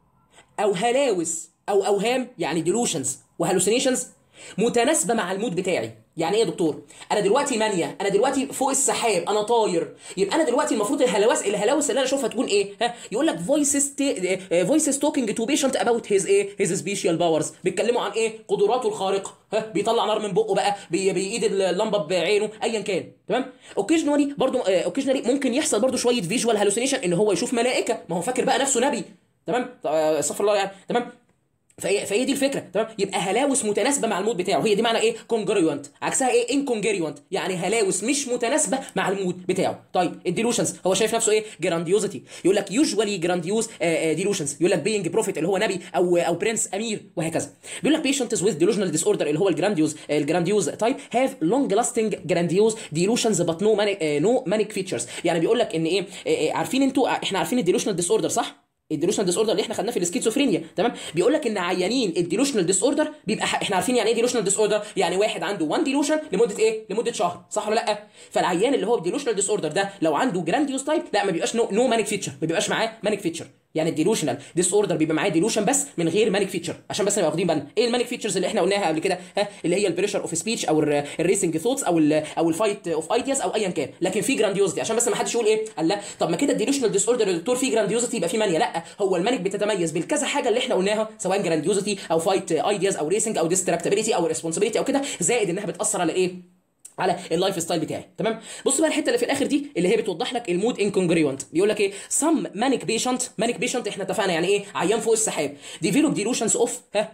او هلاوس او اوهام يعني ديلوشنز وهلوسينيشنز متناسبه مع المود بتاعي يعني ايه يا دكتور انا دلوقتي مانيا انا دلوقتي فوق السحاب انا طاير يبقى انا دلوقتي المفروض الهلاوس الهلاوس اللي انا اشوفها تكون ايه ها يقول لك فويسز فويسز توكينج تو بيشنت اباوت هيز ايه هيز سبيشال باورز بيتكلموا عن ايه قدراته الخارقه ها بيطلع نار من بقه بقى بي بايد اللمبه بعينه ايا كان تمام اوكيجنالي برضو اوكيجنالي ممكن يحصل برضو شويه فيجوال هالوسينيشن ان هو يشوف ملائكه ما هو فاكر بقى نفسه نبي تمام آه، استغفر الله يعني تمام فهي فهي دي الفكره تمام يبقى هلاوس متناسبه مع المود بتاعه هي دي معنى ايه كونجريونت عكسها ايه انكونجريونت يعني هلاوس مش متناسبه مع المود بتاعه طيب الديلوشنز هو شايف نفسه ايه جرانديوزيتي يقول لك يوجوالي جرانديوز ديلوشنز يقول لك بينج بروفيت اللي هو نبي او او برنس امير وهكذا بيقول لك بيشنتس ويز ديلوشنال ديس اوردر اللي هو الجرانديوز الجرانديوز تايب هاف لونج لاستنج جرانديوز ديلوشنز بات نو نو مانيك فيتشرز يعني بيقول لك ان ايه آه، آه، عارفين انتوا احنا عارفين الديلوشنال ديس اوردر صح الديلوشنال ديس اوردر اللي احنا خدناه في السكيزوفرينيا تمام بيقول لك ان عيانين الديلوشنال ديس اوردر بيبقى ح- احنا عارفين يعني ايه ديلوشنال ديس اوردر يعني واحد عنده 1 ديلوشن لمده ايه لمده شهر صح ولا لا فالعيان اللي هو الديلوشنال ديس اوردر ده لو عنده جرانديوس تايب لا ما بيبقاش نو, نو مانيك فيتشر ما بيبقاش معاه مانيك فيتشر يعني الديلوشنال ديس اوردر بيبقى معاه ديلوشن بس من غير مانيك فيتشر عشان بس نبقى واخدين بالنا ايه المانيك فيتشرز اللي احنا قلناها قبل كده ها اللي هي البريشر اوف سبيتش او الريسنج ثوتس او ال او الفايت اوف ايدياز او ايا كان لكن في جرانديوزيتي عشان بس ما حدش يقول ايه قال لا طب ما كده الديلوشنال ديس اوردر يا دكتور في جرانديوزيتي يبقى في مانيا لا هو المانيك بتتميز بالكذا حاجه اللي احنا قلناها سواء جرانديوزيتي او فايت ايدياز او ريسنج او ديستراكتابيلتي او ريسبونسبيلتي او كده زائد انها بتاثر على ايه على اللايف ستايل بتاعي تمام بص بقى الحته اللي في الاخر دي اللي هي بتوضح لك المود انكونجريونت بيقول لك ايه سم مانيك بيشنت مانيك بيشنت احنا اتفقنا يعني ايه عيان فوق السحاب ديفلوب ديلوشنز اوف ها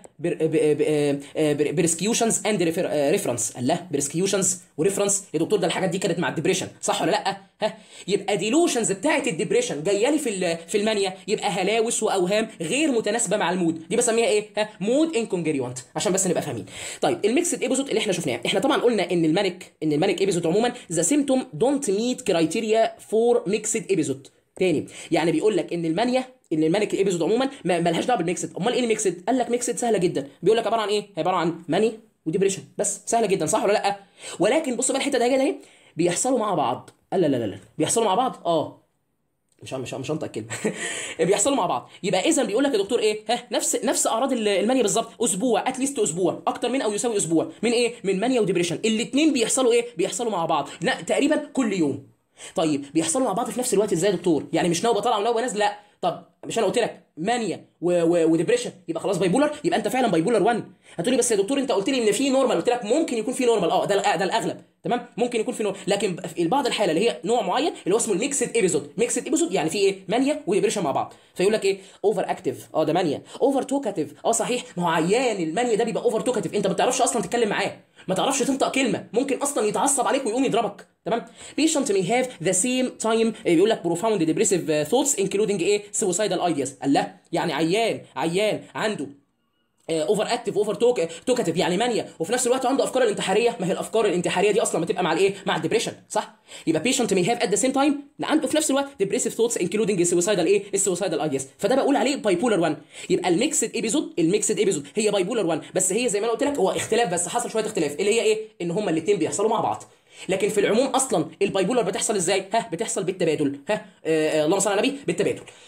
بريسكيوشنز اند ريفرنس الله بريسكيوشنز وريفرنس يا دكتور ده الحاجات دي كانت مع الدبريشن صح ولا لا ها يبقى ديلوشنز بتاعه الدبريشن جايه لي في ال- في المانيا يبقى هلاوس واوهام غير متناسبه مع المود دي بسميها ايه ها مود انكونجريونت عشان بس نبقى فاهمين طيب الميكسد ايبيزود اللي احنا شفناه احنا طبعا قلنا ان المانيك ان المانيك ايبيزود عموما ذا سيمتوم دونت ميت كرايتيريا فور ميكسد ايبيزود تاني يعني بيقول لك ان المانيا ان المانيك ايبيزود عموما ما ملهاش دعوه بالميكسد امال ايه الميكسد قال لك ميكسد سهله جدا بيقول لك عباره عن ايه عباره عن ماني وديبريشن بس سهله جدا صح ولا لا ولكن بص بقى الحته دي كده اهي بيحصلوا مع بعض لا لا لا لا بيحصلوا مع بعض اه مش مش مش هنطق الكلمه بيحصلوا مع بعض يبقى اذا بيقول لك يا دكتور ايه ها نفس نفس اعراض ال- المانيا بالظبط اسبوع اتليست اسبوع اكتر من او يساوي اسبوع من ايه من مانيا وديبريشن الاثنين بيحصلوا ايه بيحصلوا مع بعض لا تقريبا كل يوم طيب بيحصلوا مع بعض في نفس الوقت ازاي يا دكتور يعني مش نوبه طالعه ونوبه نازله لا طب مش انا قلت لك مانيا و... و... وديبريشن يبقى خلاص بايبولر يبقى انت فعلا بايبولر 1 هتقولي بس يا دكتور انت قلت لي ان في نورمال قلت لك ممكن يكون في نورمال اه ده الأ- ده الاغلب تمام ممكن يكون في نورمال لكن في بعض الحاله اللي هي نوع معين اللي هو اسمه الميكسد ايبيزود ميكسد ايبيزود يعني في ايه مانيا وديبريشن مع بعض فيقول لك ايه اوفر اكتيف اه ده مانيا اوفر توكاتيف اه صحيح ما هو عيان المانيا ده بيبقى اوفر توكاتيف انت ما بتعرفش اصلا تتكلم معاه ما تعرفش تنطق كلمه ممكن اصلا يتعصب عليك ويقوم يضربك تمام patient may have the same time إيه، بيقول لك profound depressive آه، thoughts including ايه suicidal ideas الله يعني عيان عيان عنده اوفر اكتيف اوفر توك توكاتيف يعني مانيا وفي نفس الوقت عنده افكار الانتحاريه ما هي الافكار الانتحاريه دي اصلا بتبقى مع الايه مع الدبريشن صح يبقى بيشنت مي هاف ات ذا سيم تايم عنده في نفس الوقت ديبريسيف ثوتس انكلودنج السويسايدال ايه السويسايدال ايدياز فده بقول عليه باي بولر 1 يبقى الميكسد ايبيزود الميكسد ايبيزود هي باي بولر 1 بس هي زي ما انا قلت لك هو اختلاف بس حصل شويه اختلاف اللي هي ايه ان هما الاثنين بيحصلوا مع بعض لكن في العموم اصلا البايبولر بتحصل ازاي ها بتحصل بالتبادل ها آه آه اللهم صل على النبي بالتبادل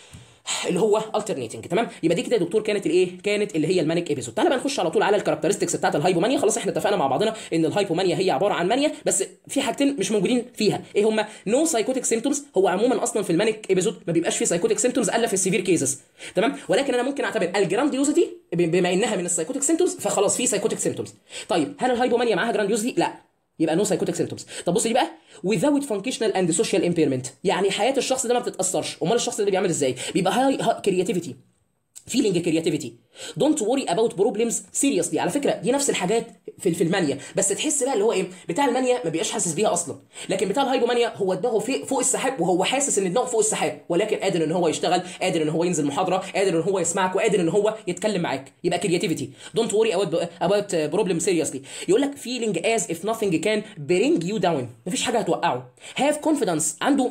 اللي هو alternating تمام يبقى دي كده يا دكتور كانت الايه كانت اللي هي المانيك ابيزود تعالى بقى نخش على طول على الكاركترستكس بتاعت الهايبومانيا خلاص احنا اتفقنا مع بعضنا ان الهايبومانيا هي عباره عن مانيا بس في حاجتين مش موجودين فيها ايه هما نو سايكوتيك سيمتومز هو عموما اصلا في المانيك ابيزود ما بيبقاش فيه سايكوتيك سيمتومز الا في السيفير كيسز تمام ولكن انا ممكن اعتبر الجرانديوزيتي بما انها من السايكوتيك سيمتومز فخلاص في سايكوتيك سيمتومز طيب هل الهايبومانيا معاها جرانديوزيتي لا يبقى نو سايكوتيك سيمتومز طب بص دي بقى without functional and social impairment يعني حياه الشخص ده ما بتتاثرش امال الشخص ده بيعمل ازاي بيبقى هاي كرياتيفيتي feeling creativity don't worry about problems seriously على فكره دي نفس الحاجات في في المانيا بس تحس بقى اللي هو ايه بتاع المانيا ما بيبقاش حاسس بيها اصلا لكن بتاع الهايبومانيا هو دماغه في فوق السحاب وهو حاسس ان دماغه فوق السحاب ولكن قادر ان هو يشتغل قادر ان هو ينزل محاضره قادر ان هو يسمعك وقادر ان هو يتكلم معاك يبقى creativity don't worry about about problem seriously يقول لك feeling as if nothing can bring you down مفيش حاجه هتوقعه have confidence عنده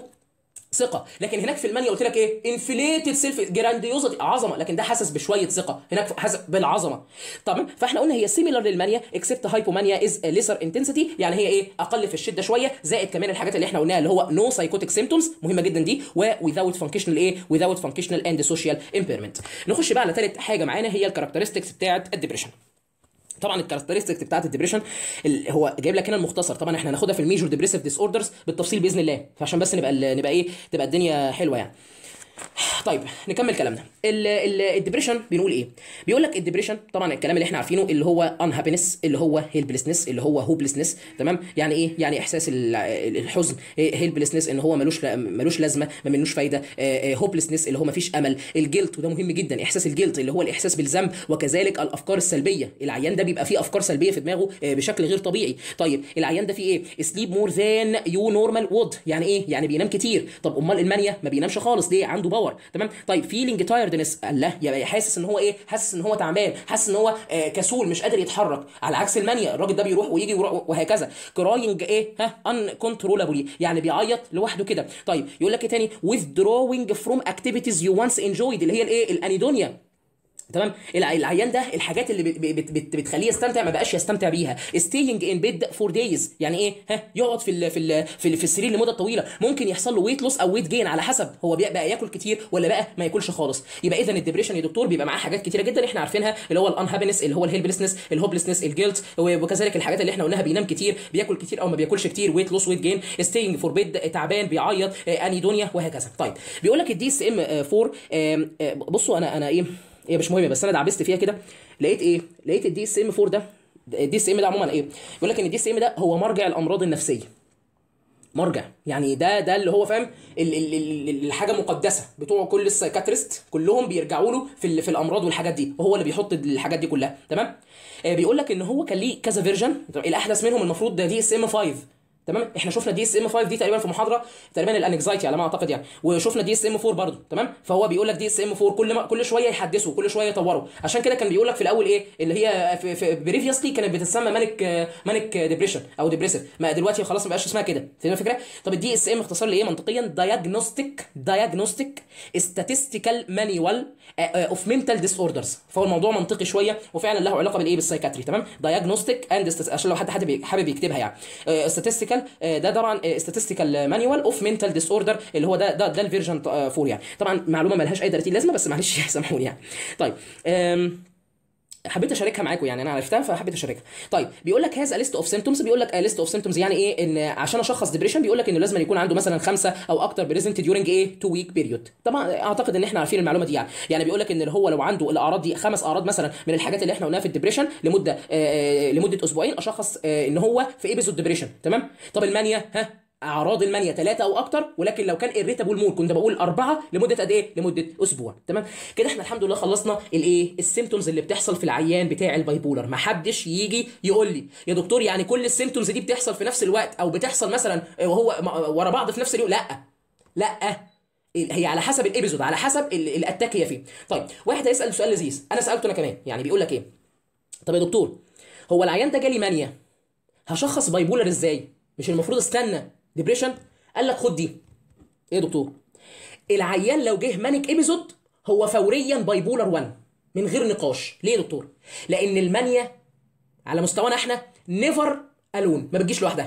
ثقه لكن هناك في المانيا قلت لك ايه انفليتد سيلف جرانديوزتي عظمه لكن ده حاسس بشويه ثقه هناك حاسس بالعظمه تمام فاحنا قلنا هي سيميلر للمانيا اكسبت هايبومانيا از ليسر انتنسيتي يعني هي ايه اقل في الشده شويه زائد كمان الحاجات اللي احنا قلناها اللي هو نو سايكوتيك سيمتومز مهمه جدا دي و without functional ايه without functional and social impairment نخش بقى على ثالث حاجه معانا هي الكاركترستكس بتاعه الدبريشن طبعا الكاركترستكس بتاعت الدبريشن هو جايب لك هنا المختصر طبعا احنا هناخدها في الميجور ديبريسيف ديس اوردرز بالتفصيل باذن الله فعشان بس نبقى نبقى ايه تبقى الدنيا حلوه يعني طيب نكمل كلامنا الدبريشن بنقول ايه بيقول لك الدبريشن طبعا الكلام اللي احنا عارفينه اللي هو ان هابينس اللي هو هيلبلسنس اللي هو هوبلسنس تمام يعني ايه يعني احساس الحزن هيلبلسنس ان هو ملوش ملوش لازمه ما منوش فايده هوبلسنس اللي هو مفيش امل الجلت وده مهم جدا احساس الجلت اللي هو الاحساس بالذنب وكذلك الافكار السلبيه العيان ده بيبقى فيه افكار سلبيه في دماغه بشكل غير طبيعي طيب العيان ده فيه ايه سليب مور ذان يو نورمال وود يعني ايه يعني بينام كتير طب امال المانيا ما بينامش خالص ليه عنده باور تمام طيب فيلينج تايردنس الله يبقى حاسس ان هو ايه حاسس ان هو تعبان حاسس ان هو آه كسول مش قادر يتحرك على عكس المانيا الراجل ده بيروح ويجي ويروح وهكذا كراينج ايه ها ان كنترولابلي يعني بيعيط لوحده كده طيب يقول لك ايه تاني withdrawing from activities you once enjoyed اللي هي الايه الانيدونيا تمام العيان ده الحاجات اللي بت بت بتخليه يستمتع ما بقاش يستمتع بيها staying in bed for days يعني ايه ها يقعد في ال في ال في, ال في السرير لمده طويله ممكن يحصل له ويت لوس او ويت جين على حسب هو بقى ياكل كتير ولا بقى ما ياكلش خالص يبقى اذا الدبريشن يا دكتور بيبقى معاه حاجات كتيره جدا احنا عارفينها اللي هو الانهابينس اللي هو الهيلبلسنس الهوبلسنس الجيلت وكذلك الحاجات اللي احنا قلناها بينام كتير بياكل كتير او ما بياكلش كتير ويت لوس ويت جين staying for bed تعبان بيعيط انيدونيا وهكذا طيب بيقول لك الدي اس ام 4 بصوا انا انا ايه هي مش مهمه بس انا دعبست فيها كده لقيت ايه لقيت الدي اس ام 4 ده الدي اس ام ده عموما ايه بيقول لك ان الدي اس ام ده هو مرجع الامراض النفسيه مرجع يعني ده ده اللي هو فاهم ال- ال- ال- الحاجه مقدسه بتوع كل السايكاتريست كلهم بيرجعوا له في ال- في الامراض والحاجات دي وهو اللي بيحط الحاجات دي كلها تمام آه بيقول لك ان هو كان ليه كذا فيرجن الاحدث منهم المفروض ده دي اس ام 5 تمام احنا شفنا دي اس ام 5 دي تقريبا في محاضره تقريبا الانكزايتي على ما اعتقد يعني وشفنا دي اس ام 4 برضه تمام فهو بيقول لك دي اس ام 4 كل ما كل شويه يحدثوا كل شويه يطوروا عشان كده كان بيقول لك في الاول ايه اللي هي في, في بريفيوسلي كانت بتسمى مانيك مانيك ديبريشن او ديبريسيف ما دلوقتي خلاص ما بقاش اسمها كده فاهم الفكره طب الدي اس ام اختصار لايه منطقيا دايجنوستيك دايجنوستيك statistical مانيوال اوف منتال ديس اوردرز فهو الموضوع منطقي شويه وفعلا له علاقه بالايه بالسايكاتري تمام دايجنوستيك اند عشان لو حد حد حابب يكتبها يعني statistical ده طبعا statistical مانيوال اوف منتال ديس اوردر اللي هو ده ده ده الفيرجن 4 يعني طبعا معلومه ملهاش اي 30 لازمه بس معلش سامحوني يعني طيب أم حبيت اشاركها معاكم يعني انا عرفتها فحبيت اشاركها طيب بيقول لك هاز ليست اوف سيمتومز بيقول لك ليست اوف سيمتومز يعني ايه ان عشان اشخص ديبريشن بيقول لك انه لازم يكون عنده مثلا خمسه او اكتر بريزنت ديورنج ايه تو ويك بيريود طبعا اعتقد ان احنا عارفين المعلومه دي يعني يعني بيقول لك ان هو لو عنده الاعراض دي خمس اعراض مثلا من الحاجات اللي احنا قلناها في الديبريشن لمده آه لمده اسبوعين اشخص آه ان هو في ايبيزود ديبريشن تمام طب المانيا ها اعراض المانيا ثلاثه او اكتر ولكن لو كان irritable مود كنت بقول اربعه لمده قد ايه؟ لمده اسبوع تمام؟ كده احنا الحمد لله خلصنا الايه؟ السيمتومز اللي بتحصل في العيان بتاع البايبولر ما حدش يجي يقول لي يا دكتور يعني كل السيمتومز دي بتحصل في نفس الوقت او بتحصل مثلا وهو ورا بعض في نفس اليوم لا لا هي على حسب الابيزود على حسب الاتاك هي فين طيب واحد هيسال سؤال لذيذ انا سالته انا كمان يعني بيقول لك ايه طب يا دكتور هو العيان ده جالي مانيا هشخص بايبولر ازاي مش المفروض استنى ديبريشن قال لك خد دي ايه يا دكتور العيان لو جه مانيك ايبيزود هو فوريا بايبولر 1 من غير نقاش ليه يا دكتور لان المانيا على مستوانا احنا نيفر الون ما بتجيش لوحدها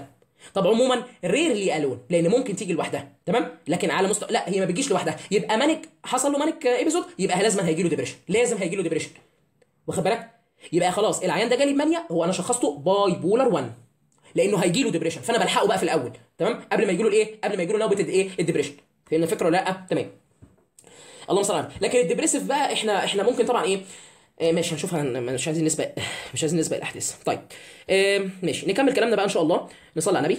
طب عموما ريرلي الون لان ممكن تيجي لوحدها تمام لكن على مستوى لا هي ما بتجيش لوحدها يبقى مانك حصل له مانك ايبيزود يبقى لازم هيجي له ديبريشن لازم هيجي له ديبريشن واخد بالك يبقى خلاص العيان ده جالي بمانيا هو انا شخصته باي بولر 1 لانه هيجي له ديبريشن فانا بلحقه بقى في الاول تمام قبل ما يجي له الايه قبل ما يجي له نوبه الايه الديبريشن فهمنا الفكره ولا لا تمام اللهم صل على النبي. لكن الديبريسيف بقى احنا احنا ممكن طبعا ايه آه، ماشي هنشوفها هن- مش عايزين نسبق مش عايزين نسبق الاحداث طيب آه، ماشي نكمل كلامنا بقى ان شاء الله نصلي على النبي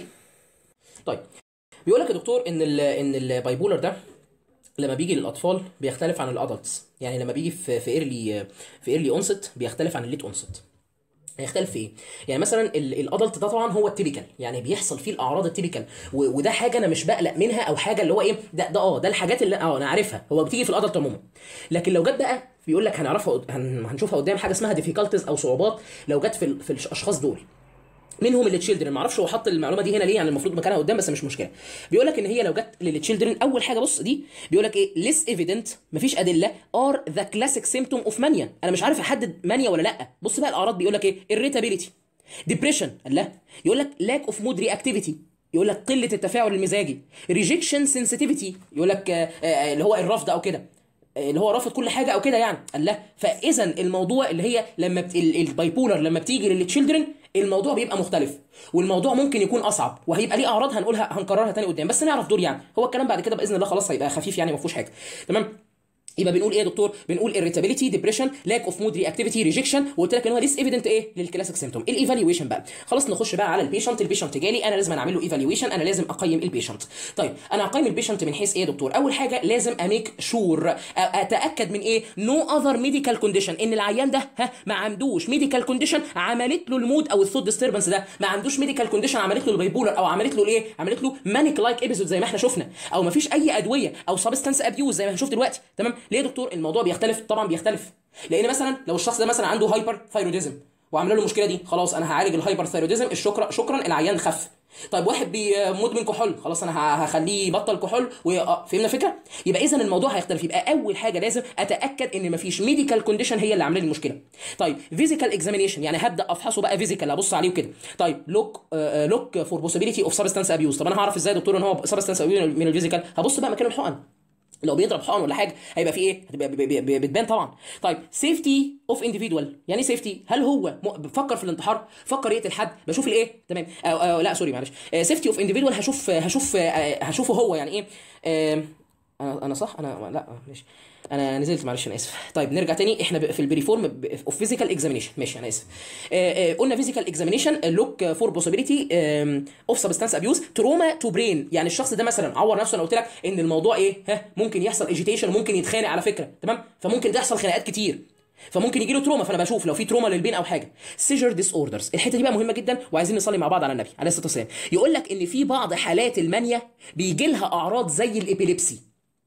طيب بيقول لك يا دكتور ان ال ان البايبولر ده لما بيجي للاطفال بيختلف عن الادلتس يعني لما بيجي في في ايرلي في ايرلي اونست بيختلف عن الليت اونست هيختلف في ايه؟ يعني مثلا الادلت ده طبعا هو التيبيكال يعني بيحصل فيه الاعراض التيبيكال و- وده حاجه انا مش بقلق منها او حاجه اللي هو ايه ده ده اه ده الحاجات اللي اه انا عارفها هو بتيجي في الادلت عموما لكن لو جت بقى بيقول لك هنعرفها قد- هن- هنشوفها قدام حاجه اسمها ديفيكالتيز او صعوبات لو جت في ال- في الاشخاص دول منهم التشيلدرن ما اعرفش هو حط المعلومه دي هنا ليه يعني المفروض مكانها قدام بس مش مشكله بيقول لك ان هي لو جت للتشيلدرن اول حاجه بص دي بيقول لك ايه ليس ايفيدنت مفيش ادله ار ذا كلاسيك سيمتوم اوف مانيا انا مش عارف احدد مانيا ولا لا بص بقى الاعراض بيقول لك ايه irritability ديبريشن لا يقول لك لاك اوف مود رياكتيفيتي يقول لك قله التفاعل المزاجي ريجكشن سنسيتيفيتي يقول لك آه، آه، اللي هو الرفض او كده اللي هو رافض كل حاجه او كده يعني قال لا فاذا الموضوع اللي هي لما بت... ال- البايبولر لما بتيجي للتشيلدرن الموضوع بيبقى مختلف والموضوع ممكن يكون اصعب وهيبقى ليه اعراض هنقولها هنكررها تاني قدام بس نعرف دول يعني هو الكلام بعد كده باذن الله خلاص هيبقى خفيف يعني ما فيهوش حاجه تمام يبقى بنقول ايه يا دكتور بنقول irritability ديبريشن لاك اوف مود رياكتيفيتي ريجكشن وقلت لك ان هو ليس ايفيدنت ايه للكلاسيك سيمتوم الايفالويشن بقى خلاص نخش بقى على البيشنت البيشنت جالي انا لازم اعمل له ايفالويشن انا لازم اقيم البيشنت طيب انا هقيم البيشنت من حيث ايه يا دكتور اول حاجه لازم اميك شور اتاكد من ايه نو اذر ميديكال كونديشن ان العيان ده ها ما عندوش ميديكال كونديشن عملت له المود او الثوت ديستربنس ده ما عندوش ميديكال كونديشن عملت له البايبولر او عملت له الايه عملت له مانيك لايك ابيزود زي ما احنا شفنا او ما فيش اي ادويه او سبستانس ابيوز زي ما هنشوف دلوقتي تمام ليه يا دكتور الموضوع بيختلف طبعا بيختلف لان مثلا لو الشخص ده مثلا عنده هايبر ثايروديزم وعامله له المشكله دي خلاص انا هعالج الهايبر ثايروديزم الشكرا شكرا العيان خف طيب واحد بي- مدمن كحول خلاص انا ه- هخليه يبطل كحول و... آه، فهمنا الفكره يبقى اذا الموضوع هيختلف يبقى اول حاجه لازم اتاكد ان مفيش ميديكال كونديشن هي اللي عامله لي المشكله طيب فيزيكال اكزامينيشن يعني هبدا افحصه بقى فيزيكال ابص عليه وكده طيب لوك لوك فور بوسيبيليتي اوف سبستانس ابيوز طب انا هعرف ازاي يا دكتور ان هو سبستانس ابيوز من الفيزيكال هبص بقى مكان الحقن لو بيضرب حقن ولا حاجه هيبقى في ايه؟ هتبقى ب- ب- ب- بتبان طبعا. طيب سيفتي اوف انديفيدوال يعني ايه سيفتي؟ هل هو م- بفكر في الانتحار؟ فكر يقتل حد؟ بشوف الايه؟ تمام أو أو لا سوري معلش سيفتي اوف انديفيدوال هشوف هشوف آه، هشوفه هو يعني ايه؟ آه، انا انا صح انا لا ماشي انا نزلت معلش انا اسف طيب نرجع تاني احنا ب- في البريفورم اوف فيزيكال اكزامينيشن ماشي انا اسف آه، آه، قلنا فيزيكال اكزامينيشن لوك فور بوسيبيليتي اوف سبستانس ابيوز تروما تو برين يعني الشخص ده مثلا عور نفسه انا قلت لك ان الموضوع ايه ها ممكن يحصل ايجيتيشن ممكن يتخانق على فكره تمام فممكن تحصل خناقات كتير فممكن يجي له تروما فانا بشوف لو في تروما للبين او حاجه سيجر ديس اوردرز الحته دي بقى مهمه جدا وعايزين نصلي مع بعض على النبي عليه الصلاه والسلام يقول لك ان في بعض حالات المانيا بيجي لها اعراض زي الابيليبسي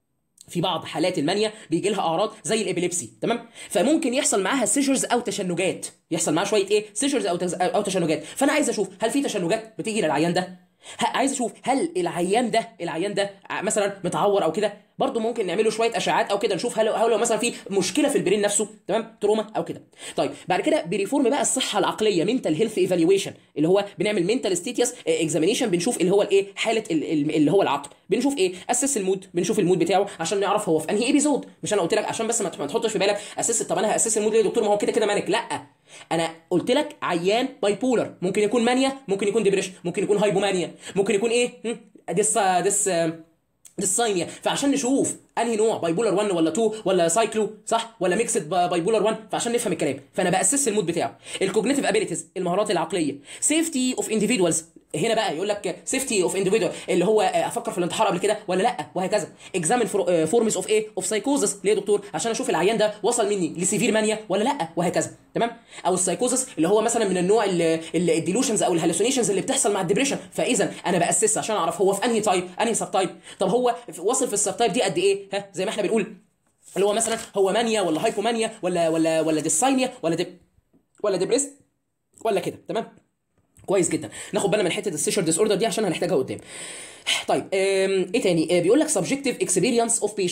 في بعض حالات المانيا بيجي لها اعراض زي الابيليبسي تمام فممكن يحصل معاها سيجرز او تشنجات يحصل معاها شويه ايه سيجرز او تز... او تشنجات فانا عايز اشوف هل في تشنجات بتيجي للعيان ده ه- عايز اشوف هل العيان ده العيان ده ع- مثلا متعور او كده برضه ممكن نعمله شويه اشعاعات او كده نشوف هل هل لو مثلا في مشكله في البرين نفسه تمام تروما او كده طيب بعد كده بريفورم بقى الصحه العقليه منتال هيلث ايفالويشن اللي هو بنعمل منتال ستيتيوس اكزامينيشن بنشوف اللي هو الايه حاله ال- ال- اللي هو العقل بنشوف ايه اسس المود بنشوف المود بتاعه عشان نعرف هو في انهي ايبيزود مش انا قلت لك عشان بس ما ما تحطش في بالك اسس طب انا هاسس المود ليه يا دكتور ما هو كده كده مانك لا انا قلت لك عيان باي بولر ممكن يكون مانيا ممكن يكون ديبريشن ممكن يكون هايبومانيا ممكن يكون ايه هم؟ ديس ديس ديساينيا فعشان نشوف انهي نوع بايبولر 1 ولا 2 ولا سايكلو صح ولا ميكسد بايبولر 1 فعشان نفهم الكلام فانا باسس المود بتاعه الكوجنيتيف ابيليتيز المهارات العقليه سيفتي اوف انديفيدوالز هنا بقى يقول لك سيفتي اوف انديفيدوال اللي هو آه، افكر في الانتحار قبل كده ولا لا وهكذا اكزامن فورمز اوف ايه اوف سايكوزس ليه يا دكتور عشان اشوف العيان ده وصل مني لسيفير مانيا ولا لا وهكذا تمام او السايكوزس اللي هو مثلا من النوع الديلوشنز او الهلوسينيشنز اللي بتحصل مع الدبريشن فاذا انا باسس عشان اعرف هو في انهي تايب انهي سب تايب طب هو واصل في السب تايب دي قد ايه ها زي ما احنا بنقول اللي هو مثلا هو مانيا ولا هايبومانيا ولا ولا ولا ديساينيا ولا ديب ولا ديبريس ولا كده تمام كويس جدا ناخد بالنا من حته السيشر ديس اوردر دي عشان هنحتاجها قدام طيب آم، ايه تاني آه، بيقول لك سبجكتيف اكسبيرينس اوف بيشنت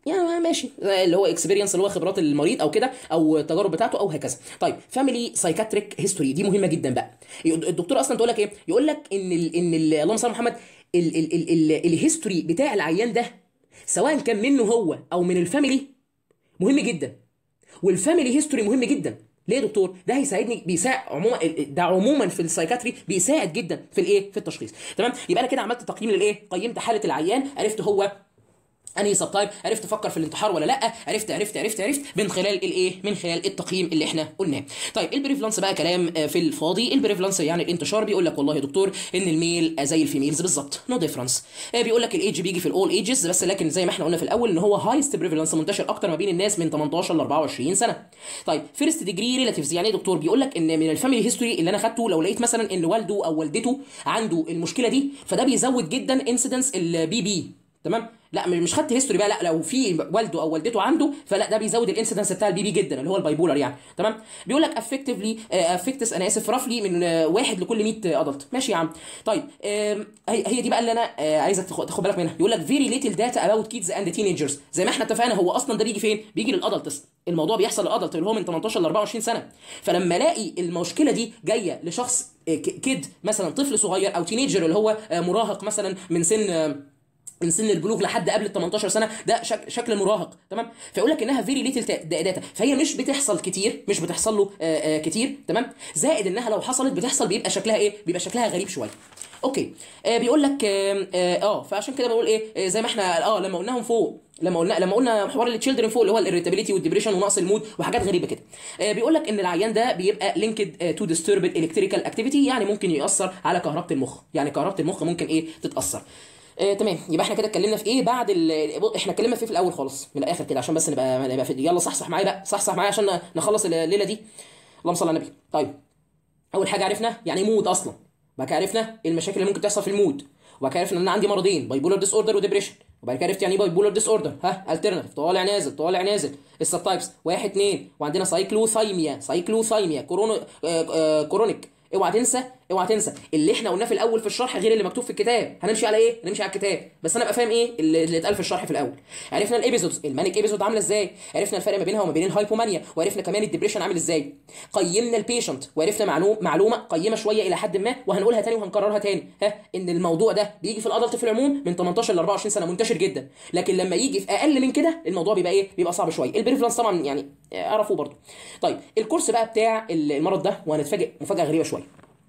يعني ماشي اللي هو اكسبيرينس اللي هو خبرات المريض او كده او التجارب بتاعته او هكذا طيب فاميلي سايكاتريك هيستوري دي مهمه جدا بقى الدكتور اصلا تقول لك ايه يقول لك ان ال ان ال اللهم صل على محمد ال ال ال ال الهيستوري بتاع العيان ده سواء كان منه هو او من الفاميلي مهم جدا والفاميلي هيستوري مهم جدا ليه يا دكتور ده هيساعدني بيساعد عموما ده عموما في السايكاتري بيساعد جدا في الايه في التشخيص تمام يبقى انا كده عملت تقييم للايه قيمت حاله العيان عرفت هو انهي سب تايب عرفت افكر في الانتحار ولا لا عرفت عرفت عرفت عرفت من خلال الايه من خلال التقييم اللي احنا قلناه طيب البريفلانس بقى كلام في الفاضي البريفلانس يعني الانتشار بيقول لك والله يا دكتور ان الميل زي الفيميلز بالظبط نو ديفرنس بيقول لك الايدج بيجي في الاول ايجز بس لكن زي ما احنا قلنا في الاول ان هو هايست بريفلانس منتشر اكتر ما بين الناس من 18 ل 24 سنه طيب فيرست ديجري ريلاتيفز يعني ايه دكتور بيقول لك ان من الفاميلي هيستوري اللي انا خدته لو لقيت مثلا ان والده او والدته عنده المشكله دي فده بيزود جدا انسيدنس البي بي تمام لا مش خدت هيستوري بقى لا لو في والده او والدته عنده فلا ده بيزود الانسيدنس بتاع البي بي جدا اللي هو البايبولر يعني تمام بيقول لك افكتفلي افكتس انا اسف رفلي من واحد لكل 100 ادلت ماشي يا عم طيب هي دي بقى اللي انا عايزك تاخد بالك منها يقول لك فيري ليتل داتا اباوت كيدز اند تينيجرز زي ما احنا اتفقنا هو اصلا ده بيجي فين بيجي للادلتس الموضوع بيحصل للادلت اللي هو من 18 ل 24 سنه فلما الاقي المشكله دي جايه لشخص كيد مثلا طفل صغير او تينيجر اللي هو مراهق مثلا من سن من سن البلوغ لحد قبل ال 18 سنه ده شك شكل المراهق تمام فيقول لك انها فيري ليتل داتا فهي مش بتحصل كتير مش بتحصل له آآ آآ كتير تمام زائد انها لو حصلت بتحصل بيبقى شكلها ايه بيبقى شكلها غريب شويه اوكي آه بيقول لك اه, آه فعشان كده بقول ايه آه زي ما احنا اه لما قلناهم فوق لما قلنا لما قلنا حوار التشيلدرن فوق اللي هو الاريتابيلتي والديبريشن ونقص المود وحاجات غريبه كده آه بيقول لك ان العيان ده بيبقى لينكد تو ديستربد الكتريكال اكتيفيتي يعني ممكن ياثر على كهربه المخ يعني كهربه المخ ممكن ايه تتاثر آه، تمام يبقى احنا كده اتكلمنا في ايه بعد ال... احنا اتكلمنا في ايه في الاول خالص من الاخر كده عشان بس نبقى نبقى في يلا صحصح معايا بقى صحصح معايا عشان نخلص الليله دي اللهم صل على النبي طيب اول حاجه عرفنا يعني مود اصلا بعد كده عرفنا المشاكل اللي ممكن تحصل في المود وبعد كده عرفنا ان انا عندي مرضين بايبولار ديس اوردر وديبريشن وبعد كده عرفت يعني ايه بايبولار ديس اوردر ها الترناتيف طالع نازل طالع نازل السب تايبس واحد اثنين وعندنا سايكلوثايميا سايكلوثايميا كورونو آه آه كورونيك اوعى تنسى اوعى تنسى اللي احنا قلناه في الاول في الشرح غير اللي مكتوب في الكتاب هنمشي على ايه هنمشي على الكتاب بس انا ابقى فاهم ايه اللي اللي اتقال في الشرح في الاول عرفنا الابيزودز المانيك ابيزود عامله ازاي عرفنا الفرق ما بينها وما بين الهايبومانيا وعرفنا كمان الدبريشن عامل ازاي قيمنا البيشنت وعرفنا معلومه معلومه قيمه شويه الى حد ما وهنقولها تاني وهنكررها تاني ها ان الموضوع ده بيجي في الادلت في العموم من 18 ل 24 سنه منتشر جدا لكن لما يجي في اقل من كده الموضوع بيبقى ايه بيبقى صعب شويه البريفلانس طبعا يعني اعرفوه برضو طيب الكورس بقى بتاع المرض ده وهنتفاجئ مفاجاه غريبه شويه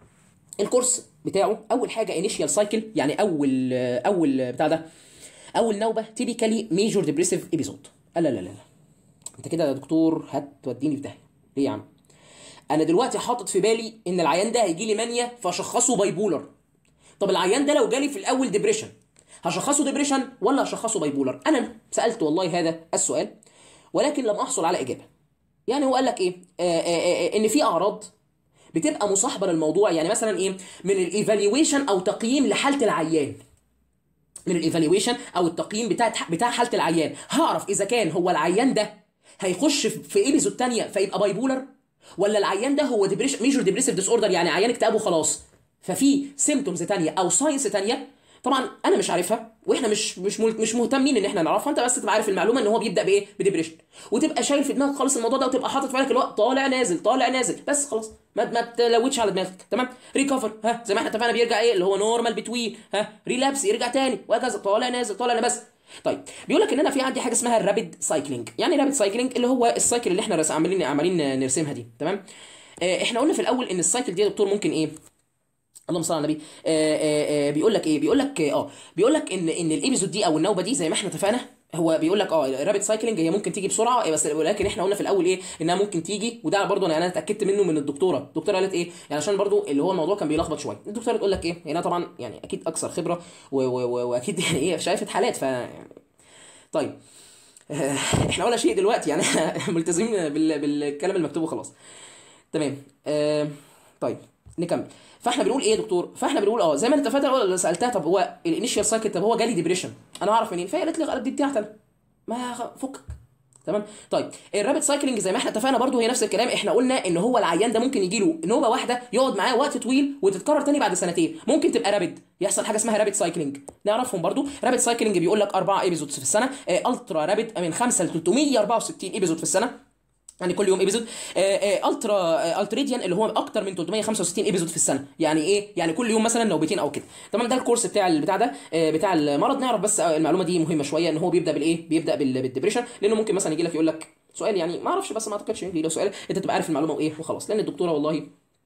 الكورس بتاعه اول حاجه انيشيال سايكل يعني اول اول بتاع ده اول نوبه تيبيكالي ميجور ديبريسيف ايبيزود لا لا لا لا انت كده يا دكتور هتوديني في داهيه ليه يا عم انا دلوقتي حاطط في بالي ان العيان ده هيجي لي مانيا فاشخصه بايبولر طب العيان ده لو جالي في الاول ديبريشن هشخصه ديبريشن ولا هشخصه بايبولر انا سالت والله هذا السؤال ولكن لم احصل على اجابه يعني هو قال لك ايه آآ آآ ان في اعراض بتبقى مصاحبه للموضوع يعني مثلا ايه من الايفالويشن او تقييم لحاله العيان من الايفالويشن او التقييم بتاع بتاع حاله العيان هعرف اذا كان هو العيان ده هيخش في ايبيزود تانية فيبقى بايبولر ولا العيان ده هو ديبريشن ميجور ديبريسيف ديس اوردر يعني عيان اكتئاب وخلاص ففي سيمتومز تانية او ساينس تانية طبعا انا مش عارفها واحنا مش مش مش مهتمين ان احنا نعرفها انت بس تبقى عارف المعلومه ان هو بيبدا بايه بديبريشن وتبقى شايل في دماغك خالص الموضوع ده وتبقى حاطط في بالك الوقت طالع نازل طالع نازل بس خلاص ما ما تلوتش على دماغك تمام ريكفر ها زي ما احنا اتفقنا بيرجع ايه اللي هو نورمال بتوين ها ريلابس يرجع تاني وهكذا طالع نازل طالع بس طيب بيقول لك ان انا في عندي حاجه اسمها الرابيد سايكلينج يعني رابيد سايكلينج اللي هو السايكل اللي احنا عمالين عمالين نرسمها دي تمام اه احنا قلنا في الاول ان السايكل دي يا دكتور ممكن ايه اللهم صل على النبي آه آه آه بيقول لك ايه بيقول لك اه بيقول لك ان ان الايبيزود دي او النوبه دي زي ما احنا اتفقنا هو بيقول لك اه الرابيد سايكلينج هي ممكن تيجي بسرعه بس ولكن احنا قلنا في الاول ايه انها ممكن تيجي وده برضو انا انا اتاكدت منه من الدكتوره الدكتوره قالت ايه يعني عشان برضو اللي هو الموضوع كان بيلخبط شويه الدكتوره تقول لك ايه هنا طبعا يعني اكيد اكثر خبره واكيد يعني ايه شايفه حالات ف طيب احنا ولا شيء دلوقتي يعني ملتزمين بالكلام المكتوب وخلاص تمام آه طيب نكمل فاحنا بنقول ايه يا دكتور فاحنا بنقول اه زي ما انت فاكر سالتها طب هو الانيشال سايكل طب هو جالي ديبريشن انا اعرف منين فهي قالت لي دي بتاعتي انا ما فكك تمام طيب الرابid سايكلينج زي ما احنا اتفقنا برضو هي نفس الكلام احنا قلنا ان هو العيان ده ممكن يجي له نوبه واحده يقعد معاه وقت طويل وتتكرر تاني بعد سنتين ممكن تبقى رابد يحصل حاجه اسمها رابد سايكلينج نعرفهم برضو رابد سايكلينج بيقول لك اربعه ايبيزودز في السنه آه الترا رابد من 5 ل 364 ايبيزود في السنه يعني كل يوم ايبيزود الترا آه التريديان اللي هو اكتر من 365 ايبيزود في السنه يعني ايه يعني كل يوم مثلا نوبتين او كده تمام ده الكورس بتاع البتاع ده آه بتاع المرض نعرف بس المعلومه دي مهمه شويه ان هو بيبدا بالايه بيبدا بالدبريشن لانه ممكن مثلا يجي لك يقول لك سؤال يعني ما اعرفش بس ما اعتقدش يجي له سؤال انت تبقى عارف المعلومه وايه وخلاص لان الدكتوره والله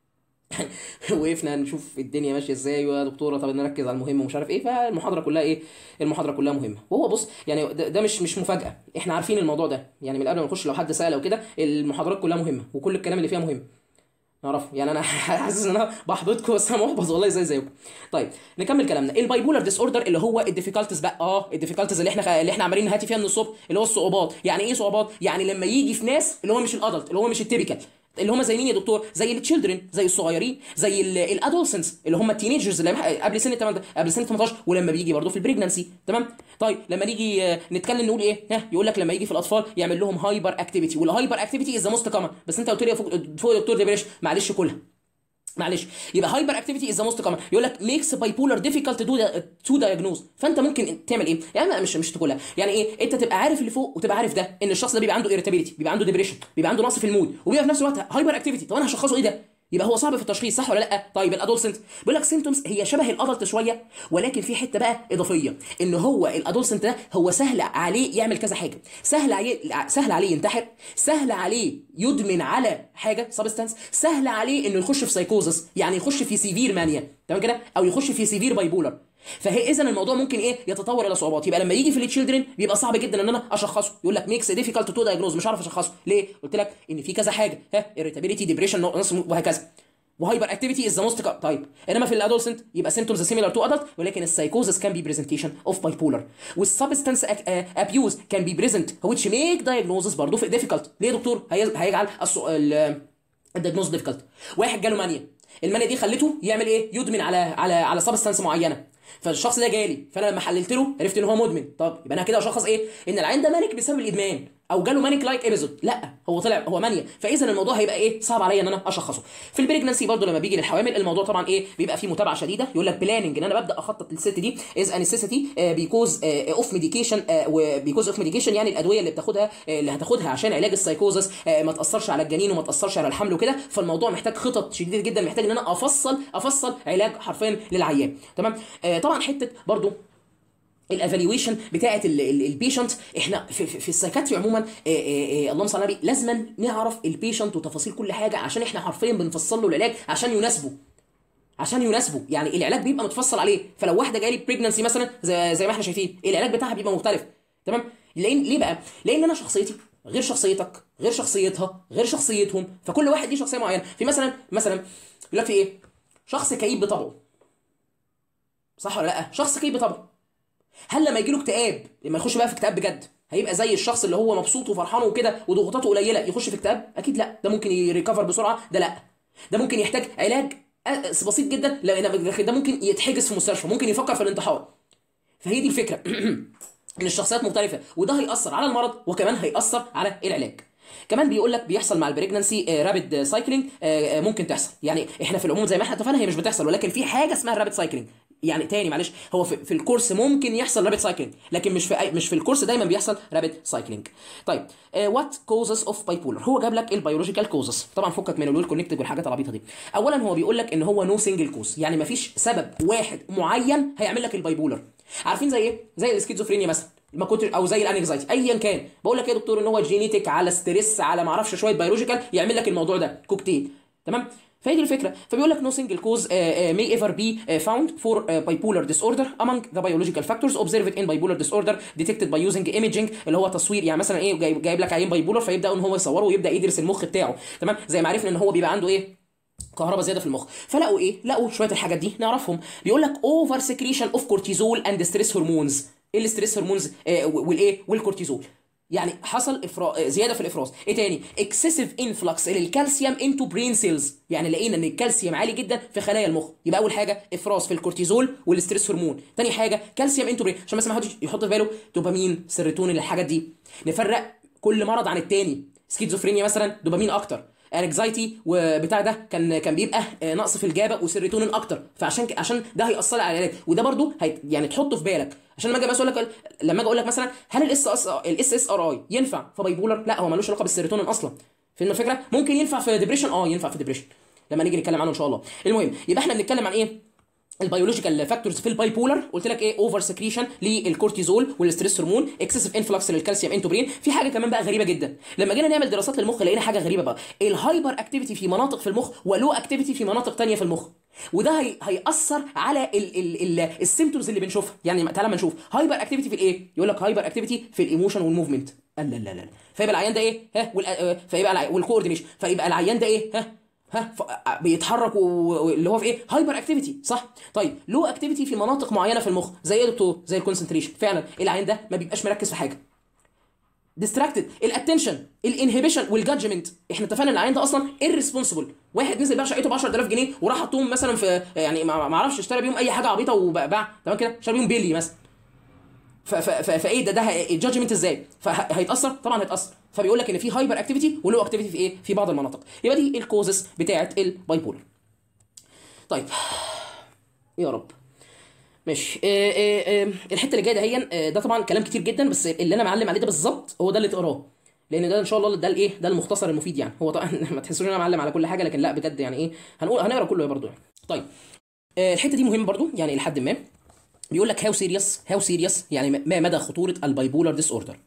وقفنا نشوف الدنيا ماشيه ازاي ويا دكتوره طب نركز على المهم ومش عارف ايه فالمحاضره كلها ايه المحاضره كلها مهمه وهو بص يعني ده, ده مش مش مفاجاه احنا عارفين الموضوع ده يعني من قبل ما نخش لو حد سال او كده المحاضرات كلها مهمه وكل الكلام اللي فيها مهم نعرفه يعني انا حاسس ان انا بحبطكم بس انا محبط والله زي زيكم طيب نكمل كلامنا البايبولار ديس اوردر اللي هو الديفيكالتيز بقى اه الديفيكالتيز اللي احنا اللي احنا عمالين نهاتي فيها من الصبح اللي هو الصعوبات يعني ايه صعوبات يعني لما يجي في ناس اللي هو مش الادلت اللي هو مش التيبيكال اللي هم زي مين يا دكتور زي التشيلدرن زي الصغيرين زي الادولسنس اللي هم التينيجرز اللي قبل سن قبل سن 18 ولما بيجي برضه في البريجنسي تمام طيب لما نيجي نتكلم نقول ايه ها يقول لك لما يجي في الاطفال يعمل لهم هايبر اكتيفيتي والهايبر اكتيفيتي از ذا موست كومن بس انت قلت لي فوق فوق يا دكتور دبريش معلش كلها معلش يبقى هايبر اكتيفيتي از ذا موست كومن يقول لك ميكس باي بولر ديفيكالت تو دايجنوز فانت ممكن تعمل ايه يعني مش مش تقولها يعني ايه انت تبقى عارف اللي فوق وتبقى عارف ده ان الشخص ده بيبقى عنده irritability بيبقى عنده ديبريشن بيبقى عنده نقص في المود وبيبقى في نفس الوقت هايبر اكتيفيتي طب انا هشخصه ايه ده يبقى هو صعب في التشخيص صح ولا لا طيب الادولسنت بيقول لك سيمتومز هي شبه الادلت شويه ولكن في حته بقى اضافيه ان هو الادولسنت ده هو سهل عليه يعمل كذا حاجه سهل عليه سهل عليه ينتحر سهل عليه يدمن على حاجه سبستانس سهل عليه انه يخش في سايكوزس يعني يخش في سيفير مانيا تمام كده او يخش في سيفير بايبولر فهي اذا الموضوع ممكن ايه يتطور الى صعوبات يبقى لما يجي في التشيلدرن بيبقى صعب جدا ان انا اشخصه يقول لك ميكس ديفيكالت تو دايجنوز مش عارف اشخصه ليه قلت لك ان في كذا حاجه ها irritability ديبريشن وهكذا وهايبر اكتيفيتي از ذا موست طيب انما في الادولسنت يبقى سيمتومز سيميلار تو ادلت ولكن السايكوزس كان بي بريزنتيشن اوف باي بولر والسبستانس ابيوز كان بي بريزنت which ميك دايجنوزس برضه في ديفيكالت ليه يا دكتور هيجعل الدايجنوز ديفيكالت واحد جاله مانيا المانيا دي خلته يعمل ايه يدمن على على على سبستانس معينه فالشخص ده جالي فانا لما حللت له عرفت ان هو مدمن طب يبقى انا كده اشخص ايه ان العين ده مانك بسبب الادمان او جاله مانيك لايك ايبيزود لا هو طلع هو مانيا فاذا الموضوع هيبقى ايه صعب عليا ان انا اشخصه في البريجنسي برضه لما بيجي للحوامل الموضوع طبعا ايه بيبقى فيه متابعه شديده يقول لك بلاننج ان انا ببدا اخطط للست دي از انسيسيتي بيكوز اوف ميديكيشن وبيكوز اوف ميديكيشن يعني الادويه اللي بتاخدها اللي هتاخدها عشان علاج السايكوزس ما تاثرش على الجنين وما تاثرش على الحمل وكده فالموضوع محتاج خطط شديده جدا محتاج ان انا افصل افصل علاج حرفيا للعيان تمام طبعا حته برضه الايفالويشن بتاعه البيشنت احنا في, في, في السايكاتري عموما آآ آآ اللهم صل على النبي لازما نعرف البيشنت وتفاصيل كل حاجه عشان احنا حرفيا بنفصل له العلاج عشان يناسبه عشان يناسبه يعني العلاج بيبقى متفصل عليه فلو واحده جايه لي بريجنسي مثلا زي, زي ما احنا شايفين العلاج بتاعها بيبقى مختلف تمام لان ليه بقى لان انا شخصيتي غير شخصيتك غير شخصيتها غير شخصيتهم فكل واحد ليه شخصيه معينه في مثلا مثلا يقول لك في ايه شخص كئيب بطبعه صح ولا لا شخص كئيب بطبعه هل لما يجي له اكتئاب لما يخش بقى في اكتئاب بجد هيبقى زي الشخص اللي هو مبسوط وفرحان وكده وضغوطاته قليله يخش في اكتئاب اكيد لا ده ممكن يريكفر بسرعه ده لا ده ممكن يحتاج علاج بسيط جدا لان ده ممكن يتحجز في مستشفى ممكن يفكر في الانتحار فهي دي الفكره ان الشخصيات مختلفه وده هيأثر على المرض وكمان هيأثر على العلاج كمان بيقول لك بيحصل مع البريجنسي رابيد سايكلينج ممكن تحصل يعني احنا في العموم زي ما احنا اتفقنا هي مش بتحصل ولكن في حاجه اسمها الرابيد سايكلينج يعني تاني معلش هو في, في الكورس ممكن يحصل رابيد سايكلينج لكن مش في مش في الكورس دايما بيحصل رابيد سايكلينج طيب وات كوزز اوف باي بولر هو جاب لك البيولوجيكال كوزز طبعا فكك من الويل كونكتد والحاجات العبيطه دي اولا هو بيقول لك ان هو نو سنجل كوز يعني مفيش سبب واحد معين هيعمل لك البايبولر عارفين زي ايه زي السكيزوفرينيا مثلا ما كنت او زي الانكزايتي ايا كان بقول لك يا دكتور ان هو جينيتك على ستريس على ما اعرفش شويه بيولوجيكال يعمل لك الموضوع ده كوكتيل تمام فهي دي الفكره فبيقول لك no single cause uh, uh, may ever be uh, found for uh, bipolar disorder among the biological factors observed in bipolar disorder detected by using imaging اللي هو تصوير يعني مثلا ايه جايب, جايب لك عيان بايبولر فيبدا ان هو يصوره ويبدا يدرس المخ بتاعه تمام زي ما عرفنا ان هو بيبقى عنده ايه كهرباء زياده في المخ فلقوا ايه لقوا شويه الحاجات دي نعرفهم بيقول لك اوفر سكريشن اوف كورتيزول اند ستريس هرمونز ايه الستريس هرمونز آه والايه والكورتيزول يعني حصل افراز زياده في الافراز ايه تاني اكسسيف انفلكس للكالسيوم انتو برين سيلز يعني لقينا ان الكالسيوم عالي جدا في خلايا المخ يبقى اول حاجه افراز في الكورتيزول والستريس هرمون تاني حاجه كالسيوم انتو برين عشان بس ما حدش يحط في باله دوبامين سيروتونين الحاجات دي نفرق كل مرض عن التاني سكيزوفرينيا مثلا دوبامين اكتر انكزايتي وبتاع ده كان كان بيبقى آه، نقص في الجابه وسيروتونين اكتر فعشان ك- عشان ده هيأثر على العلاج وده برضو هي يعني تحطه في بالك عشان لما اجي مثلا اقول لك لما اجي اقول لك مثلا هل الاس اس الاس اس ار اي ينفع في بايبولر لا هو ملوش علاقه بالسيروتونين اصلا فين الفكره ممكن ينفع في ديبريشن اه ينفع في ديبريشن لما نيجي نتكلم عنه ان شاء الله المهم يبقى احنا بنتكلم عن ايه البيولوجيكال فاكتورز في الباي بولر قلت لك ايه اوفر سكريشن للكورتيزول والستريس هرمون اكسسيف انفلكس للكالسيوم انتو برين في حاجه كمان بقى غريبه جدا لما جينا نعمل دراسات للمخ لقينا حاجه غريبه بقى الهايبر اكتيفيتي في مناطق في المخ ولو اكتيفيتي في مناطق تانية في المخ وده هي... هيأثر على ال... ال... ال... السيمتومز اللي بنشوفها يعني تعالى ما نشوف هايبر اكتيفيتي في الايه يقول لك هايبر اكتيفيتي في الايموشن والموفمنت لا لا لا لا فيبقى العيان ده ايه ها وال... آه، فيبقى الع... والكوردينيشن فيبقى العيان ده ايه ها ها ف... بيتحرك و- اللي هو في ايه هايبر اكتيفيتي صح طيب لو اكتيفيتي في مناطق معينه في المخ زي ايه يا دكتور زي الكونسنتريشن فعلا العين ده ما بيبقاش مركز في حاجه ديستراكتد الاتنشن الانهبيشن والجادجمنت احنا اتفقنا ان العين ده اصلا irresponsible واحد نزل بقى شقته ب 10000 جنيه وراح حطهم مثلا في يعني ما ما اعرفش اشترى بيهم اي حاجه عبيطه وباع تمام كده اشترى بيهم بيلي مثلا ف- ف- ف- فايه ده ده الجادجمنت ازاي فهيتاثر طبعا هيتاثر فبيقول لك ان في هايبر اكتيفيتي ولو اكتيفيتي في ايه في بعض المناطق يبقى دي الكوزس بتاعه الباي بولر طيب يا رب ماشي آه آه آه الحته اللي جايه دهيا آه ده طبعا كلام كتير جدا بس اللي انا معلم عليه ده بالظبط هو ده اللي تقراه لان ده ان شاء الله ده الايه ده المختصر المفيد يعني هو طبعا ما تحسوش ان انا معلم على كل حاجه لكن لا بجد يعني ايه هنقول هنقرا كله برضه يعني طيب آه الحته دي مهمه برضه يعني لحد ما بيقول لك هاو سيريس هاو سيريس يعني ما مدى خطوره البايبولار ديس اوردر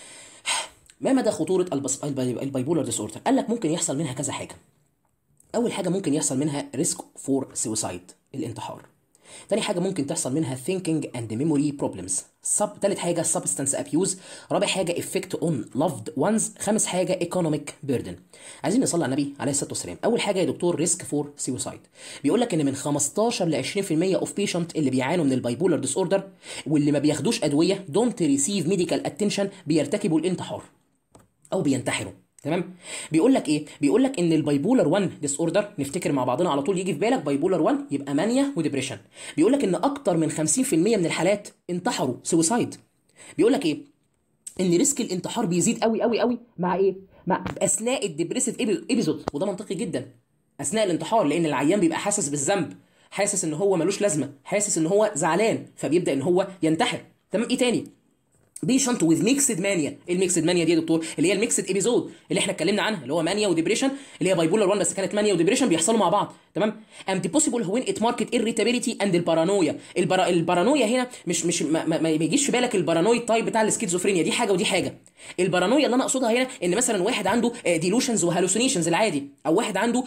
ما مدى خطوره البس... الباي- البايبولار ديس اوردر قال لك ممكن يحصل منها كذا حاجه اول حاجه ممكن يحصل منها ريسك فور سويسايد الانتحار تاني حاجة ممكن تحصل منها thinking and memory problems سب تالت حاجة substance abuse رابع حاجة effect on loved ones خامس حاجة economic burden عايزين نصلي على النبي عليه الصلاة والسلام أول حاجة يا دكتور risk for suicide بيقول لك إن من 15 ل 20% of patient اللي بيعانوا من البايبولار ديس اوردر واللي ما بياخدوش أدوية don't receive medical attention بيرتكبوا الانتحار او بينتحروا تمام بيقول لك ايه بيقول لك ان البايبولر 1 ديس اوردر نفتكر مع بعضنا على طول يجي في بالك بايبولر 1 يبقى مانيا وديبريشن بيقول لك ان اكتر من 50% من الحالات انتحروا سويسايد بيقول لك ايه ان ريسك الانتحار بيزيد قوي قوي قوي مع ايه مع اثناء الديبريسيف ايبيزود وده منطقي جدا اثناء الانتحار لان العيان بيبقى حاسس بالذنب حاسس ان هو ملوش لازمه حاسس ان هو زعلان فبيبدا ان هو ينتحر تمام ايه تاني بيشنت وذ ميكسد مانيا ايه الميكسد مانيا دي يا دكتور اللي هي الميكسد ايبيزود اللي احنا اتكلمنا عنها اللي هو مانيا وديبريشن اللي هي بايبولار 1 بس كانت مانيا وديبريشن بيحصلوا مع بعض تمام اند بوسيبل وين ات ماركت irritability اند البارانويا البرا... البارانويا هنا مش مش ما, ما, ما بيجيش في بالك البارانويد تايب بتاع السكيزوفرينيا دي حاجه ودي حاجه البارانويا اللي انا اقصدها هنا ان مثلا واحد عنده ديلوشنز وهالوسينيشنز العادي او واحد عنده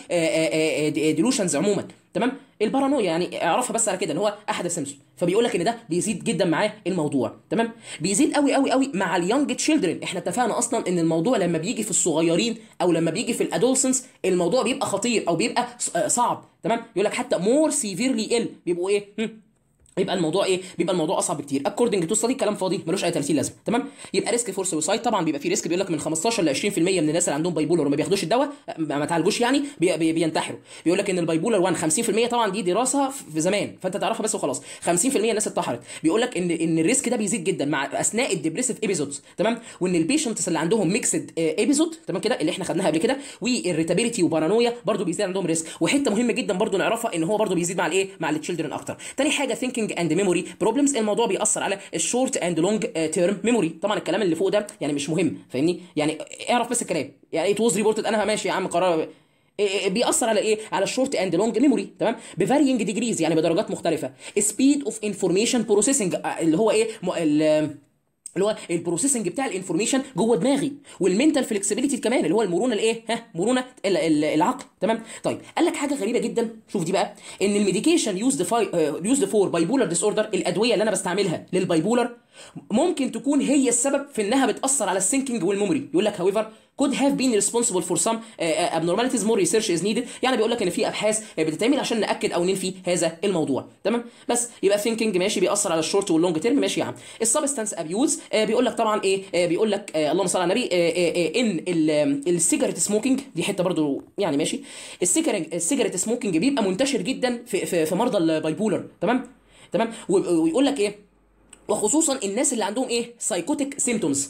ديلوشنز عموما تمام البارانويا يعني اعرفها بس على كده ان هو احد السيمسون فبيقول لك ان ده بيزيد جدا معاه الموضوع تمام بيزيد قوي قوي قوي مع اليونج تشيلدرن احنا اتفقنا اصلا ان الموضوع لما بيجي في الصغيرين او لما بيجي في الادولسنس الموضوع بيبقى خطير او بيبقى ص- آه صعب تمام يقول لك حتى مور سيفيرلي ال بيبقوا ايه هم، يبقى الموضوع ايه بيبقى الموضوع اصعب بكتير اكوردنج تو ستادي كلام فاضي ملوش اي 30 لازمه تمام يبقى ريسك فور سويسايد طبعا بيبقى في ريسك بيقول لك من 15 ل 20% من الناس اللي عندهم بايبولر وما بياخدوش الدواء ما ما تعالجوش يعني بي بي بينتحروا بيقول لك ان البايبولر 1 50% طبعا دي دراسه في زمان فانت تعرفها بس وخلاص 50% الناس انتحرت بيقول لك ان ان الريسك ده بيزيد جدا مع اثناء الديبريسيف ايبيزودز تمام وان البيشنتس اللي عندهم ميكسد ايبيزود تمام كده اللي احنا خدناها قبل كده والريتابيليتي وبارانويا برضو بيزيد عندهم ريسك وحته مهمه جدا برضو نعرفها ان هو برضو بيزيد مع الايه مع التشيلدرن اكتر تاني حاجه ثينكينج اند ميموري بروبلمز الموضوع بيأثر على الشورت اند لونج تيرم ميموري طبعا الكلام اللي فوق ده يعني مش مهم فاهمني يعني اعرف بس الكلام يعني ات واز ريبورتد انا ماشي يا عم قرار إيه- إيه- بيأثر على ايه؟ على الشورت اند لونج ميموري تمام؟ بفارينج ديجريز يعني بدرجات مختلفه. سبيد اوف انفورميشن بروسيسنج اللي هو ايه؟ م- ال- اللي هو البروسيسنج بتاع الانفورميشن جوه دماغي والمنتال فلكسبيليتي كمان اللي هو المرونه الايه ها مرونه ال- ال- العقل تمام طيب قال لك حاجه غريبه جدا شوف دي بقى ان الميديكيشن يوزد يوزد فور بايبولار ديس اوردر الادويه اللي انا بستعملها للبايبولار ممكن تكون هي السبب في انها بتاثر على الثينكينج والميموري يقول لك however could have been responsible for some uh, uh, abnormalities more research is needed يعني بيقول لك ان في ابحاث بتتعمل عشان ناكد او ننفي هذا الموضوع تمام بس يبقى thinking ماشي بيأثر على الشورت واللونج تيرم ماشي يا عم السبستانس ابيوز بيقول لك طبعا ايه آه، بيقول لك آه، اللهم صل على النبي آه، آه، آه، ان السيجاريت سموكينج دي حته برضو يعني ماشي السيجاريت السيجاريت سموكينج بيبقى منتشر جدا في في, في مرضى البايبولر تمام تمام و- ويقول لك ايه وخصوصا الناس اللي عندهم ايه سايكوتيك سيمتومز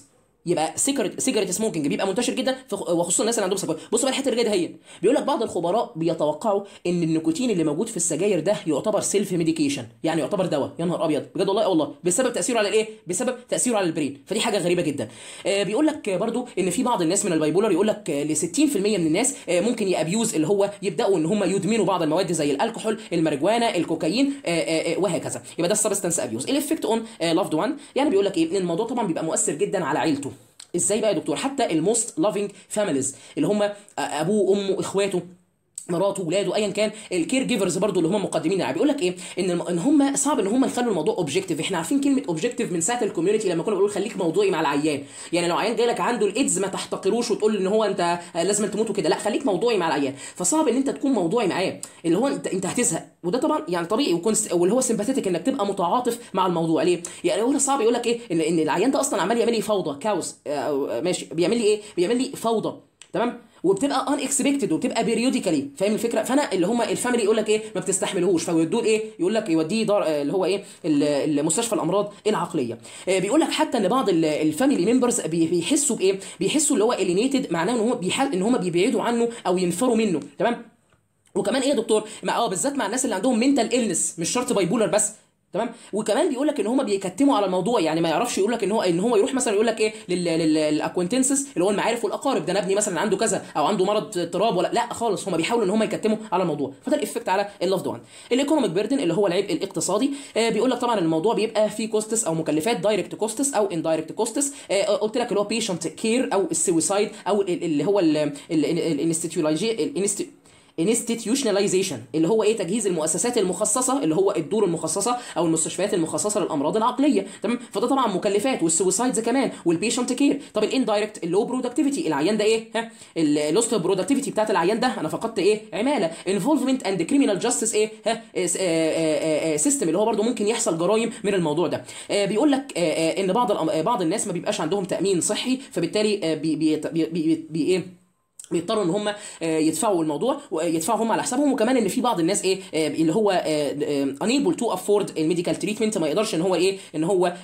يبقى سيجرت سيجرت سموكينج بيبقى منتشر جدا وخصوصا الناس اللي عندهم سكر بصوا بقى الحته اللي جايه دهيا بيقول لك بعض الخبراء بيتوقعوا ان النيكوتين اللي موجود في السجاير ده يعتبر سيلف ميديكيشن يعني يعتبر دواء يا نهار ابيض بجد والله والله بسبب تاثيره على الايه بسبب تاثيره على البرين فدي حاجه غريبه جدا آه بيقول لك برضو ان في بعض الناس من البايبولر يقول لك ل 60% من الناس آه ممكن يابيوز اللي هو يبداوا ان هم يدمنوا بعض المواد زي الكحول الماريجوانا الكوكايين آه آه وهكذا يبقى ده السبستانس ابيوز الافكت اون لافد وان يعني بيقول لك ايه ان الموضوع طبعا بيبقى مؤثر جدا على عيلته ازاي بقى يا دكتور حتى الموست لافينج فاميليز اللي هم ابوه وامه اخواته مراته ولاده ايا كان الكير جيفرز برضو اللي هم مقدمين يعني بيقول لك ايه ان ان هم صعب ان هم يخلوا الموضوع اوبجيكتيف احنا عارفين كلمه اوبجيكتيف من ساعه الكوميونتي لما كنا بنقول خليك موضوعي مع العيان يعني لو عيان جاي لك عنده الايدز ما تحتقروش وتقول ان هو انت لازم تموت وكده لا خليك موضوعي مع العيان فصعب ان انت تكون موضوعي معاه اللي هو انت انت هتزهق وده طبعا يعني طبيعي ويكون واللي هو سمباثيتك انك تبقى متعاطف مع الموضوع ليه يعني هو صعب يقول لك ايه ان ان العيان ده اصلا عمال يعمل لي فوضى كاوس ماشي بيعمل لي ايه بيعمل لي فوضى تمام وبتبقى ان اكسبكتد وبتبقى بيريوديكالي فاهم الفكره فانا اللي هم الفاميلي يقول لك ايه ما بتستحملهوش فيودوه ايه يقول لك يوديه دار اللي هو ايه المستشفى الامراض العقليه بيقول لك حتى ان بعض الفاميلي ممبرز بيحسوا بايه بيحسوا اللي هو الينيتد معناه ان هم بيحل ان هم بيبعدوا عنه او ينفروا منه تمام وكمان ايه يا دكتور مع اه بالذات مع الناس اللي عندهم منتال النس مش شرط بايبولر بس تمام وكمان بيقول لك ان هم بيكتموا على الموضوع يعني ما يعرفش يقول لك ان هو ان هو يروح مثلا يقول لك ايه للاكوينتنسز اللي هو المعارف والاقارب ده انا ابني مثلا عنده كذا او عنده مرض اضطراب ولا لا خالص هم بيحاولوا ان هم يكتموا على الموضوع فده الافكت على اللفظ وان الايكونوميك بيردن اللي هو العبء الاقتصادي آه بيقول لك طبعا الموضوع بيبقى فيه كوستس او مكلفات دايركت كوستس او اندايركت كوستس آه قلت لك اللي هو بيشنت كير او السويسايد او اللي هو الانستيتيولايزي انستتيوشناليزيشن اللي هو ايه تجهيز المؤسسات المخصصه اللي هو الدور المخصصه او المستشفيات المخصصه للامراض العقليه تمام فده طبعا مكلفات والسويسايدز كمان والبيشنت كير طب الاندايركت اللو برودكتيفيتي العيان ده ايه ها اللوست برودكتيفيتي بتاعت العيان ده انا فقدت ايه عماله انفولفمنت اند كريمنال جاستس ايه ها سيستم اللي هو برده ممكن يحصل جرائم من الموضوع ده بيقول لك ان بعض بعض الناس ما بيبقاش عندهم تامين صحي فبالتالي بي بي بي بي بي ايه بيضطروا ان هم يدفعوا الموضوع ويدفعوا هم على حسابهم وكمان ان في بعض الناس ايه اللي هو unable to afford الميديكال تريتمنت ما يقدرش ان هو ايه ان هو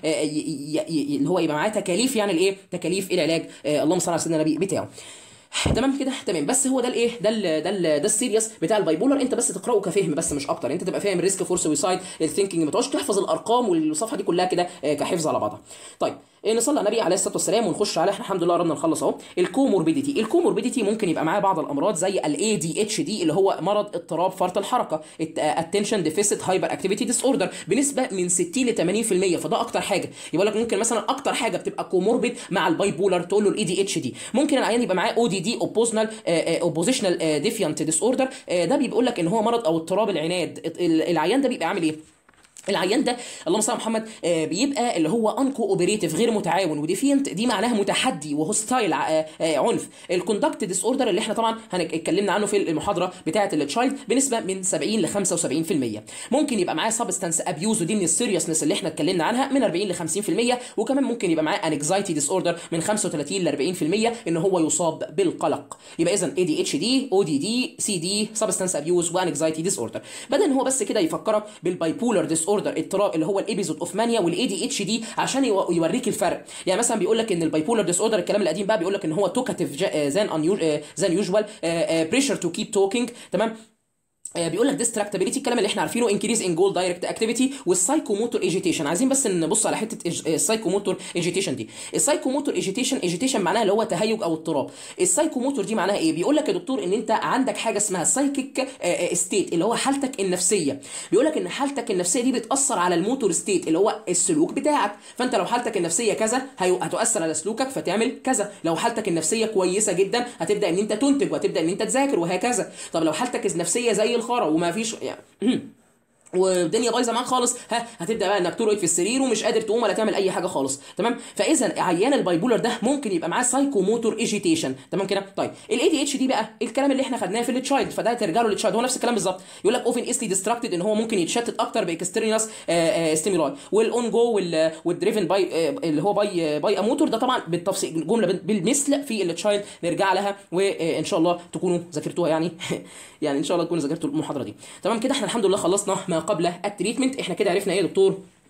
اللي هو يبقى معاه تكاليف يعني الايه تكاليف العلاج اللهم صل على سيدنا النبي بتاعه تمام كده تمام بس هو ده الايه ده ال ده ال ده السيريس بتاع البايبولر انت بس تقراه كفهم بس مش اكتر انت تبقى فاهم الريسك فور سويسايد الثينكينج ما تقعدش تحفظ الارقام والصفحه دي كلها كده كحفظ على بعضها طيب نصلي على النبي عليه الصلاه والسلام ونخش على احنا الحمد لله قربنا نخلص اهو الكوموربيديتي الكوموربيديتي ممكن يبقى معاه بعض الامراض زي الاي دي اتش دي اللي هو مرض اضطراب فرط الحركه اتنشن ديفيسيت هايبر اكتيفيتي ديس اوردر بنسبه من 60 ل 80% فده اكتر حاجه يقول لك ممكن مثلا اكتر حاجه بتبقى كوموربيد مع الباي بولر تقول له الاي دي اتش دي ممكن العيان يبقى معاه او دي دي اوبوزنال اوبوزيشنال ديفيانت ديس اوردر ده بيقول لك ان هو مرض او اضطراب العناد العيان ده بيبقى عامل ايه العيان ده اللهم صل على محمد آه بيبقى اللي هو انكو اوبريتيف غير متعاون وديفينت دي معناها متحدي وهوستايل آه آه عنف الكوندكت ديس اوردر اللي احنا طبعا اتكلمنا عنه في المحاضره بتاعه التشايلد بنسبه من 70 ل 75% ممكن يبقى معاه سبستانس ابيوز ودي من السيريسنس اللي احنا اتكلمنا عنها من 40 ل 50% وكمان ممكن يبقى معاه انكزايتي ديس اوردر من 35 ل 40% ان هو يصاب بالقلق يبقى اذا اي دي اتش دي او دي دي سي دي سبستانس ابيوز وانكزايتي ديس اوردر بدل ان هو بس كده يفكرك بالبايبولر ديس اوردر اضطراب اللي هو الابيزود اوف مانيا والاي دي اتش دي عشان يوريك الفرق يعني مثلا بيقول لك ان البايبولر ديس اوردر الكلام القديم بقى بيقول لك ان هو توكاتيف زان زان يوجوال بريشر تو كيب توكينج تمام بيقول لك ديستراكتابيليتي الكلام اللي احنا عارفينه انكريز ان جول دايركت اكتيفيتي والسايكوموتور ايجيتيشن عايزين بس نبص على حته السايكوموتور ايجيتيشن دي السايكوموتور ايجيتيشن ايجيتيشن معناها اللي هو تهيج او اضطراب السايكوموتور دي معناها ايه بيقول لك يا دكتور ان انت عندك حاجه اسمها سايكيك ستيت اللي هو حالتك النفسيه بيقول لك ان حالتك النفسيه دي بتاثر على الموتور ستيت اللي هو السلوك بتاعك فانت لو حالتك النفسيه كذا هتؤثر على سلوكك فتعمل كذا لو حالتك النفسيه كويسه جدا هتبدا ان انت تنتج وهتبدا ان انت تذاكر وهكذا طب لو حالتك النفسيه زي الخرا وما فيش يعني والدنيا بايظه معاك خالص ها هتبدا بقى انك ترقد في السرير ومش قادر تقوم ولا تعمل اي حاجه خالص تمام فاذا عيان البايبولر ده ممكن يبقى معاه سايكوموتور ايجيتيشن تمام كده طيب الاي دي اتش دي بقى الكلام اللي احنا خدناه في التشايلد فده ترجع له للتشايلد هو نفس الكلام بالظبط يقول لك اوفن ايستي ديستراكتد ان هو ممكن يتشتت اكتر باكسترينس ستيمولاي والاون جو والدريفن باي اللي هو باي باي اموتور ده طبعا بالتفصيل جمله بالمثل في التشايلد نرجع لها وان شاء الله تكونوا ذاكرتوها يعني يعني ان شاء الله تكونوا ذاكرتوا المحاضره دي تمام كده احنا الحمد لله خلصنا ما قبل التريتمنت احنا كده عرفنا ايه يا دكتور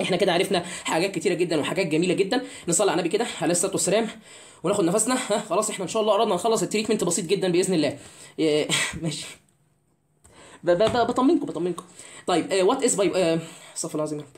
احنا كده عرفنا حاجات كتيره جدا وحاجات جميله جدا نصلي على النبي كده عليه الصلاه والسلام وناخد نفسنا ها خلاص احنا ان شاء الله قربنا نخلص التريتمنت بسيط جدا باذن الله إيه، ماشي ب- ب- ب- بطمنكم بطمنكم طيب وات از باي استغفر الله العظيم يا رب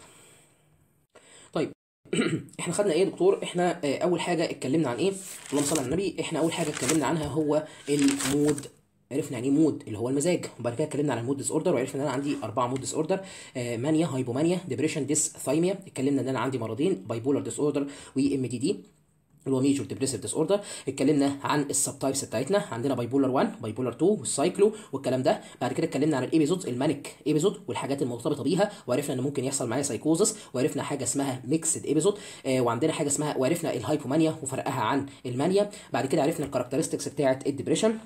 طيب احنا خدنا ايه يا دكتور احنا آه، اول حاجه اتكلمنا عن ايه اللهم صل على النبي احنا اول حاجه اتكلمنا عنها هو المود عرفنا يعني ايه مود اللي هو المزاج وبعد كده اتكلمنا عن المود ديس اوردر وعرفنا ان انا عندي اربعه مود ديس اوردر آه مانيا هايبومانيا ديبريشن ديس ثايميا اتكلمنا ان انا عندي مرضين باي بولار ديس اوردر وام دي دي اللي هو ميجور ديبريسيف ديس اوردر اتكلمنا عن السب تايبس بتاعتنا عندنا باي بولار 1 باي بولار 2 والسايكلو والكلام ده بعد كده اتكلمنا عن الايبيزودز المانيك ايبيزود والحاجات المرتبطه بيها وعرفنا ان ممكن يحصل معايا سايكوزس وعرفنا حاجه اسمها ميكسد ايبيزود آه وعندنا حاجه اسمها وعرفنا الهايبومانيا وفرقها عن المانيا بعد كده عرفنا الكاركترستكس بتاعه الدبريشن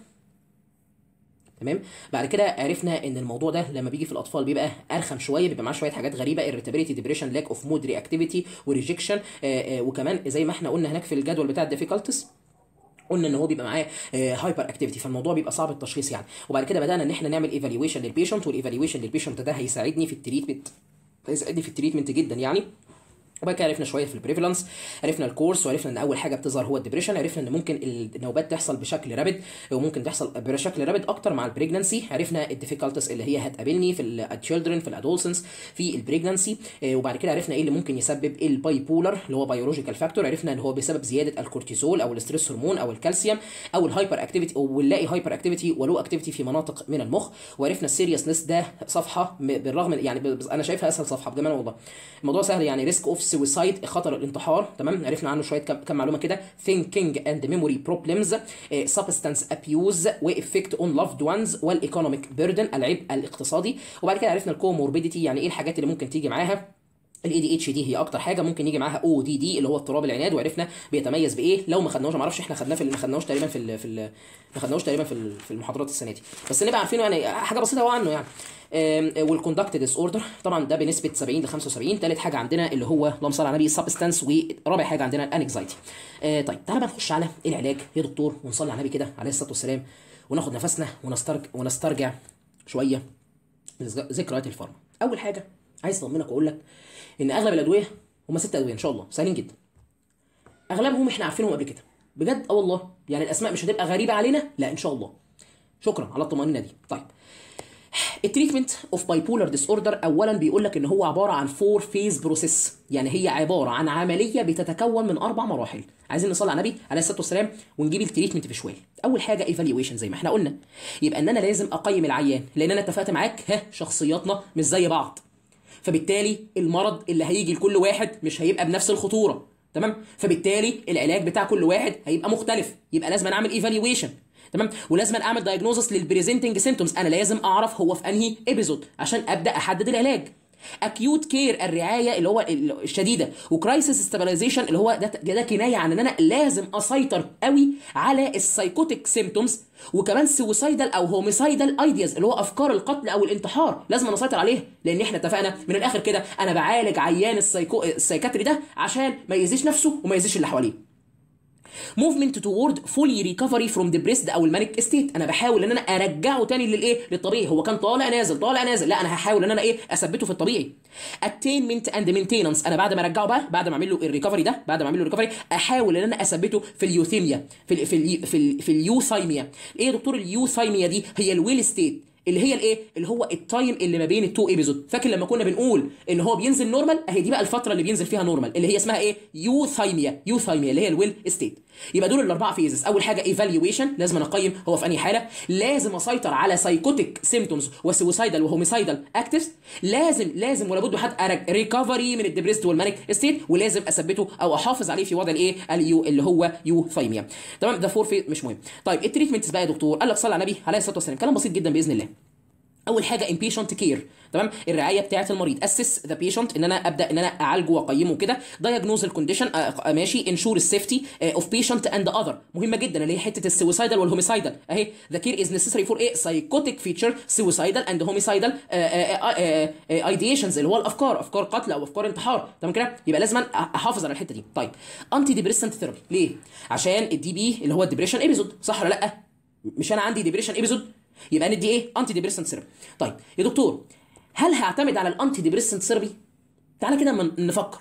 تمام بعد كده عرفنا ان الموضوع ده لما بيجي في الاطفال بيبقى ارخم شويه بيبقى معاه شويه حاجات غريبه irritability ديبريشن لاك اوف مود رياكتيفيتي وريجكشن وكمان زي ما احنا قلنا هناك في الجدول بتاع الديفيكالتس قلنا ان هو بيبقى معاه هايبر اكتيفيتي فالموضوع بيبقى صعب التشخيص يعني وبعد كده بدانا ان احنا نعمل ايفالويشن للبيشنت والايفالويشن للبيشنت ده هيساعدني في التريتمنت هيساعدني في التريتمنت جدا يعني وبعد كده عرفنا شويه في البريفالنس عرفنا الكورس وعرفنا ان اول حاجه بتظهر هو الدبريشن عرفنا ان ممكن النوبات تحصل بشكل رابد وممكن تحصل بشكل رابد اكتر مع البريجنسي عرفنا الديفيكالتس اللي هي هتقابلني في التشيلدرن في الادولسنس في البريجنسي وبعد كده عرفنا ايه اللي ممكن يسبب الباي بولر اللي هو بيولوجيكال فاكتور عرفنا ان هو بسبب زياده الكورتيزول او الاستريس هرمون او الكالسيوم او الهايبر اكتيفيتي ونلاقي هايبر اكتيفيتي ولو اكتيفيتي في مناطق من المخ وعرفنا السيريسنس ده صفحه بالرغم يعني انا شايفها اسهل صفحه بجمال والله الموضوع سهل يعني ريسك اوف سويسايد خطر الانتحار تمام عرفنا عنه شويه كم, كم معلومه كده thinking and memory problems substance abuse وافكت اون loved ones والايكونوميك بيردن العبء الاقتصادي وبعد كده عرفنا الكوموربيديتي يعني ايه الحاجات اللي ممكن تيجي معاها الاي دي اتش دي هي اكتر حاجه ممكن يجي معاها او دي دي اللي هو اضطراب العناد وعرفنا بيتميز بايه لو ما خدناهوش ما اعرفش احنا خدناه في ما خدناهوش تقريبا في ال في ال ما خدناهوش تقريبا في في المحاضرات السنه دي بس نبقى عارفينه يعني حاجه بسيطه هو عنه يعني والكوندكت ديس اوردر طبعا ده بنسبه 70 ل 75 ثالث حاجه عندنا اللي هو اللهم صل على النبي سبستانس ورابع حاجه عندنا الانكزايتي آه طيب تعالى بقى نخش على العلاج يا دكتور ونصلي على النبي كده عليه الصلاه والسلام وناخد نفسنا ونسترجع ونسترجع شويه ذكريات الفارما اول حاجه عايز اطمنك واقول لك ان اغلب الادويه هم ست ادويه ان شاء الله سهلين جدا اغلبهم احنا عارفينهم قبل كده بجد اه والله يعني الاسماء مش هتبقى غريبه علينا لا ان شاء الله شكرا على الطمانينه دي طيب التريتمنت اوف باي بولار ديس اوردر اولا بيقول لك ان هو عباره عن فور فيز بروسيس يعني هي عباره عن عمليه بتتكون من اربع مراحل عايزين نصلي على النبي عليه الصلاه والسلام ونجيب التريتمنت في شويه اول حاجه ايفالويشن زي ما احنا قلنا يبقى ان انا لازم اقيم العيان لان انا اتفقت معاك ها شخصياتنا مش زي بعض فبالتالي المرض اللي هيجي لكل واحد مش هيبقى بنفس الخطوره تمام فبالتالي العلاج بتاع كل واحد هيبقى مختلف يبقى لازم اعمل ايفالويشن تمام ولازم اعمل دايجنوزس للبريزنتنج سيمتومز انا لازم اعرف هو في انهي ابيزود عشان ابدا احدد العلاج اكيوت كير الرعايه اللي هو الشديده وكرايسيس ستابلايزيشن اللي هو ده ده كنايه عن ان انا لازم اسيطر قوي على السايكوتيك سيمتومز وكمان سوسايدال او هوميسايدال ايدياز اللي هو افكار القتل او الانتحار لازم اسيطر عليها لان احنا اتفقنا من الاخر كده انا بعالج عيان السايكو السايكاتري ده عشان ما يأذيش نفسه وما يأذيش اللي حواليه موفمنت توورد فولي ريكفري فروم ديبريسد او المانيك ستيت انا بحاول ان انا ارجعه تاني للايه للطبيعي هو كان طالع نازل طالع نازل لا انا هحاول ان انا ايه اثبته في الطبيعي اتينمنت اند مينتيننس انا بعد ما ارجعه بقى بعد ما اعمل له الريكفري ده بعد ما اعمل له الريكفري احاول ان انا اثبته في اليوثيميا في ال في ال في, ال في اليوثايميا ايه يا دكتور اليوثايميا دي هي الويل ستيت اللي هي الايه اللي هو التايم اللي ما بين التو ايبيزود فاكر لما كنا بنقول ان هو بينزل نورمال اهي دي بقى الفتره اللي بينزل فيها نورمال اللي هي اسمها ايه يوثايميا يوثايميا اللي هي الويل ستيت يبقى دول الاربعه فيزز اول حاجه ايفالويشن لازم أنا اقيم هو في انهي حاله لازم اسيطر على سايكوتيك سيمتومز وسوسايدال وهوميسايدال اكتفز لازم لازم ولا بد حد ريكفري من الدبريست والمانيك ستيت ولازم اثبته او احافظ عليه في وضع الايه اليو اللي هو يوثايميا تمام ده فور في مش مهم طيب التريتمنت بقى يا دكتور قال لك صلى على النبي عليه الصلاه والسلام كلام بسيط جدا باذن الله اول حاجه امبيشنت كير تمام الرعايه بتاعه المريض اسس ذا بيشنت ان انا ابدا ان انا اعالجه واقيمه كده دايجنوز الكونديشن ماشي انشور السيفتي اوف بيشنت اند اذر مهمه جدا اللي هي حته السويسايدال والهوميسايدال اهي ذا كير از نيسيسري فور ايه سايكوتيك فيتشر سويسايدال اند هوميسايدال ايديشنز اللي هو الافكار افكار قتل او افكار انتحار تمام كده يبقى لازم احافظ على الحته دي طيب انتي ديبريسنت ثيرابي ليه عشان الدي بي اللي هو الديبريشن ايبيزود صح ولا لا مش انا عندي ديبريشن ايبيزود يبقى ندي ايه انتي ديبريسنت ثيرابي طيب يا دكتور هل هعتمد على الانتي ديبريسنت ثيرابي تعالى كده من- نفكر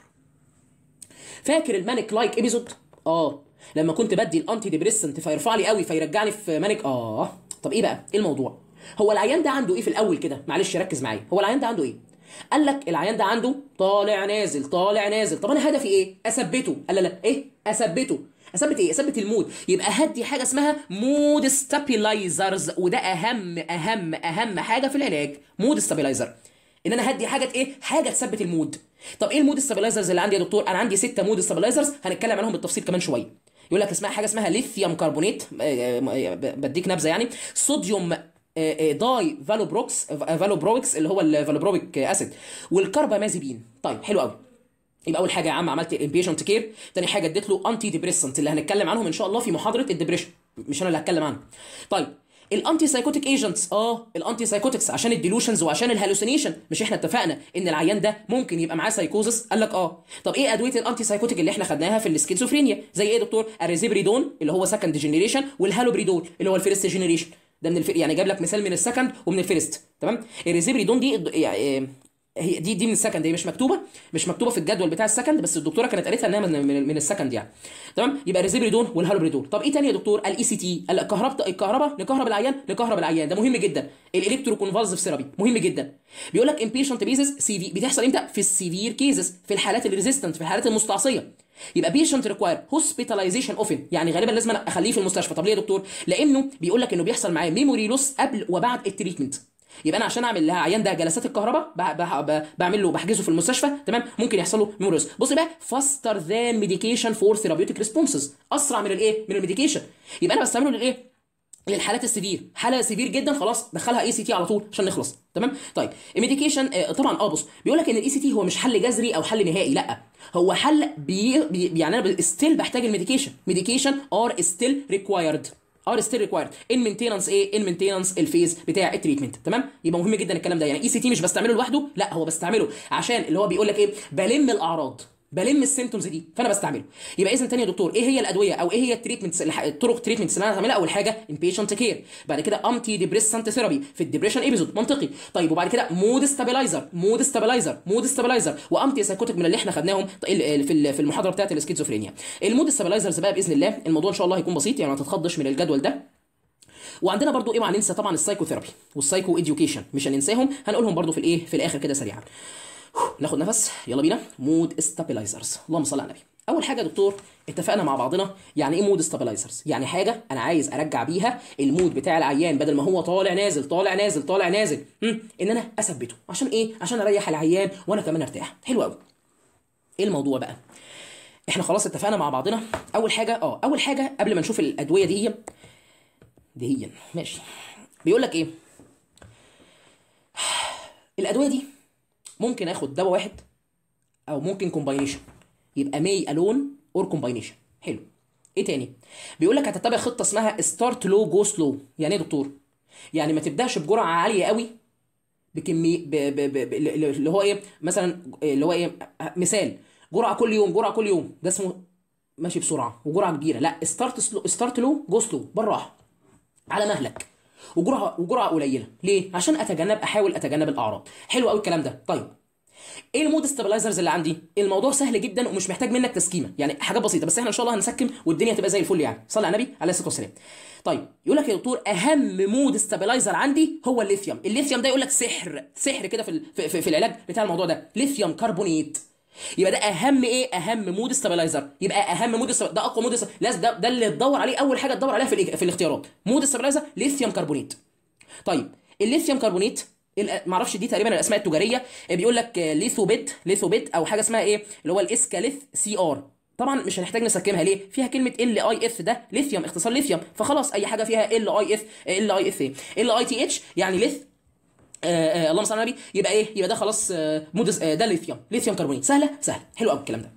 فاكر المانيك لايك ابيزود اه لما كنت بدي الانتي ديبريسنت فيرفع لي قوي فيرجعني في مانيك اه طب ايه بقى ايه الموضوع هو العيان ده عنده ايه في الاول كده معلش ركز معايا هو العيان ده عنده ايه قال لك العيان ده عنده طالع نازل طالع نازل طب انا هدفي ايه اثبته قال لا لا ايه اثبته اثبت ايه اثبت المود يبقى هدي حاجه اسمها مود ستابيلايزرز وده اهم اهم اهم حاجه في العلاج مود ستابيلايزر ان انا هدي حاجه ايه حاجه تثبت المود طب ايه المود ستابلايزرز اللي عندي يا دكتور انا عندي ستة مود ستابلايزرز هنتكلم عنهم بالتفصيل كمان شويه يقول لك اسمها حاجه اسمها ليثيوم كربونات آه، آه، بديك نبذه يعني صوديوم آه، آه، داي فالوبروكس فالوبروكس اللي هو الفالوبرويك اسيد والكربامازيبين طيب حلو قوي يبقى اول حاجه يا عم عملت البيشنت كير تاني حاجه اديت له انتي ديبريسنت اللي هنتكلم عنهم ان شاء الله في محاضره الدبريشن مش انا اللي هتكلم عنه طيب الانتي سايكوتيك ايجنتس اه الانتي سايكوتكس عشان الديلوشنز وعشان الهالوسينيشن مش احنا اتفقنا ان العيان ده ممكن يبقى معاه سايكوزس قال لك اه طب ايه ادويه الانتي سايكوتيك اللي احنا خدناها في السكيزوفرينيا زي ايه يا دكتور الريزيبريدون اللي هو سكند جينيريشن والهالوبريدول اللي هو الفيرست جينيريشن ده من الفر... يعني جاب لك مثال من السكند ومن الفيرست تمام الريزيبريدون دي يعني هي دي دي من السكند هي مش مكتوبه مش مكتوبه في الجدول بتاع السكند بس الدكتوره كانت قالتها انها من, من, من السكند يعني تمام يبقى الريزيبريدون والهالوبريدول طب ايه تاني يا دكتور الاي سي تي الكهرباء الكهرباء نكهرب العيان نكهرب العيان ده مهم جدا الالكترو كونفالسيف ثيرابي مهم جدا بيقول لك امبيشنت بيزز سي في بتحصل امتى في السيفير كيزز في الحالات الريزيستنت في الحالات المستعصيه يبقى بيشنت ريكواير هوسبيتاليزيشن اوفن يعني غالبا لازم أنا اخليه في المستشفى طب ليه يا دكتور لانه بيقول لك انه بيحصل معاه ميموري لوس قبل وبعد التريتمنت يبقى انا عشان اعمل لها عيان ده جلسات الكهرباء ب- ب- ب- بعمل له بحجزه في المستشفى تمام ممكن يحصل له ميموريوس بص بقى فاستر ذان ميديكيشن فور ثيرابيوتيك ريسبونسز اسرع من الايه من الميديكيشن يبقى انا بستعمله للايه للحالات السيفير حاله سيفير جدا خلاص دخلها اي سي تي على طول عشان نخلص تمام طيب الميديكيشن آه، طبعا اه بص بيقول لك ان الاي سي تي هو مش حل جذري او حل نهائي لا هو حل بي بي يعني انا ستيل بحتاج الميديكيشن ميديكيشن ار ستيل ريكوايرد ار ستيل ريكوايرد ان مينتيننس ايه ان مينتيننس الفيز بتاع التريتمنت تمام يبقى مهم جدا الكلام ده يعني اي سي تي مش بستعمله لوحده لا هو بستعمله عشان اللي هو بيقول لك ايه بلم الاعراض بلم السيمتومز دي فانا بستعمله يبقى اذا تاني يا دكتور ايه هي الادويه او ايه هي التريتمنتس الطرق تريتمنتس اللي انا هعملها اول حاجه انبيشنت كير بعد كده انتي ديبريسنت ثيرابي في الديبريشن ايبيزود منطقي طيب وبعد كده مود ستابلايزر مود ستابلايزر مود ستابلايزر وانتي سايكوتيك من اللي احنا خدناهم في ال- في المحاضره بتاعت السكيزوفرينيا المود ستابلايزرز بقى باذن الله الموضوع ان شاء الله هيكون بسيط يعني ما تتخضش من الجدول ده وعندنا برضو اوعى ننسى طبعا السايكوثيرابي والسايكو اديوكيشن مش هننساهم هنقولهم برضو في الايه في الاخر كده سريعا ناخد نفس يلا بينا مود ستابلايزرز اللهم صل على النبي اول حاجه يا دكتور اتفقنا مع بعضنا يعني ايه مود ستابلايزرز يعني حاجه انا عايز ارجع بيها المود بتاع العيان بدل ما هو طالع نازل طالع نازل طالع نازل هم، ان انا اثبته عشان ايه عشان اريح العيان وانا كمان ارتاح حلو قوي ايه الموضوع بقى احنا خلاص اتفقنا مع بعضنا اول حاجه اه اول حاجه قبل ما نشوف الادويه دي هي دي هي ماشي بيقول لك ايه الادويه دي ممكن اخد دواء واحد او ممكن كومباينيشن يبقى ماي الون اور كومباينيشن حلو ايه تاني بيقول لك هتتبع خطه اسمها ستارت لو جو سلو يعني ايه يا دكتور يعني ما تبداش بجرعه عاليه قوي بكميه ب... ب... ب... ب... اللي هو ايه مثلا اللي هو ايه مثال جرعه كل يوم جرعه كل يوم ده اسمه ماشي بسرعه وجرعه كبيره لا ستارت سلو ستارت لو جو سلو بالراحه على مهلك وجرعه وجرعه قليله ليه عشان اتجنب احاول اتجنب الاعراض حلو قوي الكلام ده طيب ايه المود ستابلايزرز اللي عندي الموضوع سهل جدا ومش محتاج منك تسكيمه يعني حاجات بسيطه بس احنا ان شاء الله هنسكم والدنيا هتبقى زي الفل يعني صلي على النبي عليه الصلاه والسلام طيب يقول لك يا دكتور اهم مود ستابلايزر عندي هو الليثيوم الليثيوم ده يقول لك سحر سحر كده في, ال- في, في, في العلاج بتاع الموضوع ده ليثيوم كربونيت يبقى ده اهم ايه اهم مود ستابلايزر يبقى اهم مود استاب- ده اقوى مود است- لازم ده, ده اللي تدور عليه اول حاجه تدور عليها في, الإج- في الاختيارات مود ستابلايزر ليثيوم كربونيت طيب الليثيوم كربونيت ال- معرفش دي تقريبا الاسماء التجاريه بيقول لك آه، ليثوبيت ليثوبيت او حاجه اسمها ايه اللي هو الاسكاليث سي ار طبعا مش هنحتاج نسكمها ليه فيها كلمه ال اي اف ده ليثيوم اختصار ليثيوم فخلاص اي حاجه فيها ال اي اف ال اي اف ال اي تي اتش يعني ليث آه آه اللهم صل على النبي يبقى ايه يبقى ده خلاص آه مودس آه ده ليثيوم ليثيوم كربونيت سهله سهله حلو قوي الكلام ده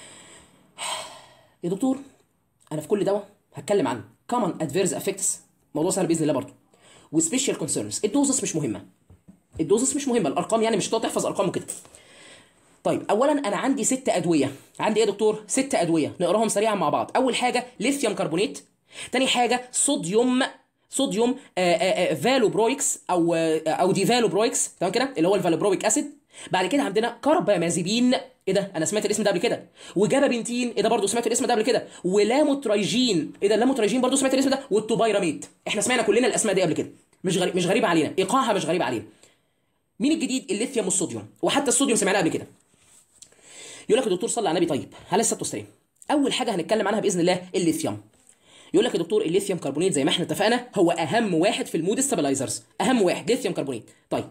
يا دكتور انا في كل دواء هتكلم عن common adverse effects موضوع سهل باذن الله برضه وسبيشال كونسيرنز الدوزس مش مهمه الدوزس مش مهمه الارقام يعني مش هتقعد تحفظ ارقام وكده طيب اولا انا عندي ست ادويه عندي ايه يا دكتور ست ادويه نقراهم سريعا مع بعض اول حاجه ليثيوم كربونات تاني حاجه صوديوم صوديوم آه، آه، آه، فالوبرويكس او آه، او دي فالوبرويكس تمام كده اللي هو الفالوبرويك اسيد بعد كده عندنا كربامازيبين ايه ده انا سمعت الاسم ده قبل كده وجابابنتين ايه ده برضه سمعت الاسم ده قبل كده ولاموترايجين ايه ده اللاموترايجين برضه سمعت الاسم ده والتوبايراميد احنا سمعنا كلنا الاسماء دي قبل كده مش غريب مش غريبه علينا ايقاعها مش غريب علينا مين الجديد الليثيوم والصوديوم وحتى الصوديوم سمعناه قبل كده يقول لك يا دكتور صلى على النبي طيب عليه الصلاه والسلام اول حاجه هنتكلم عنها باذن الله الليثيوم يقول لك يا دكتور الليثيوم كربونات زي ما احنا اتفقنا هو اهم واحد في المود ستابلايزرز اهم واحد ليثيوم كربونات طيب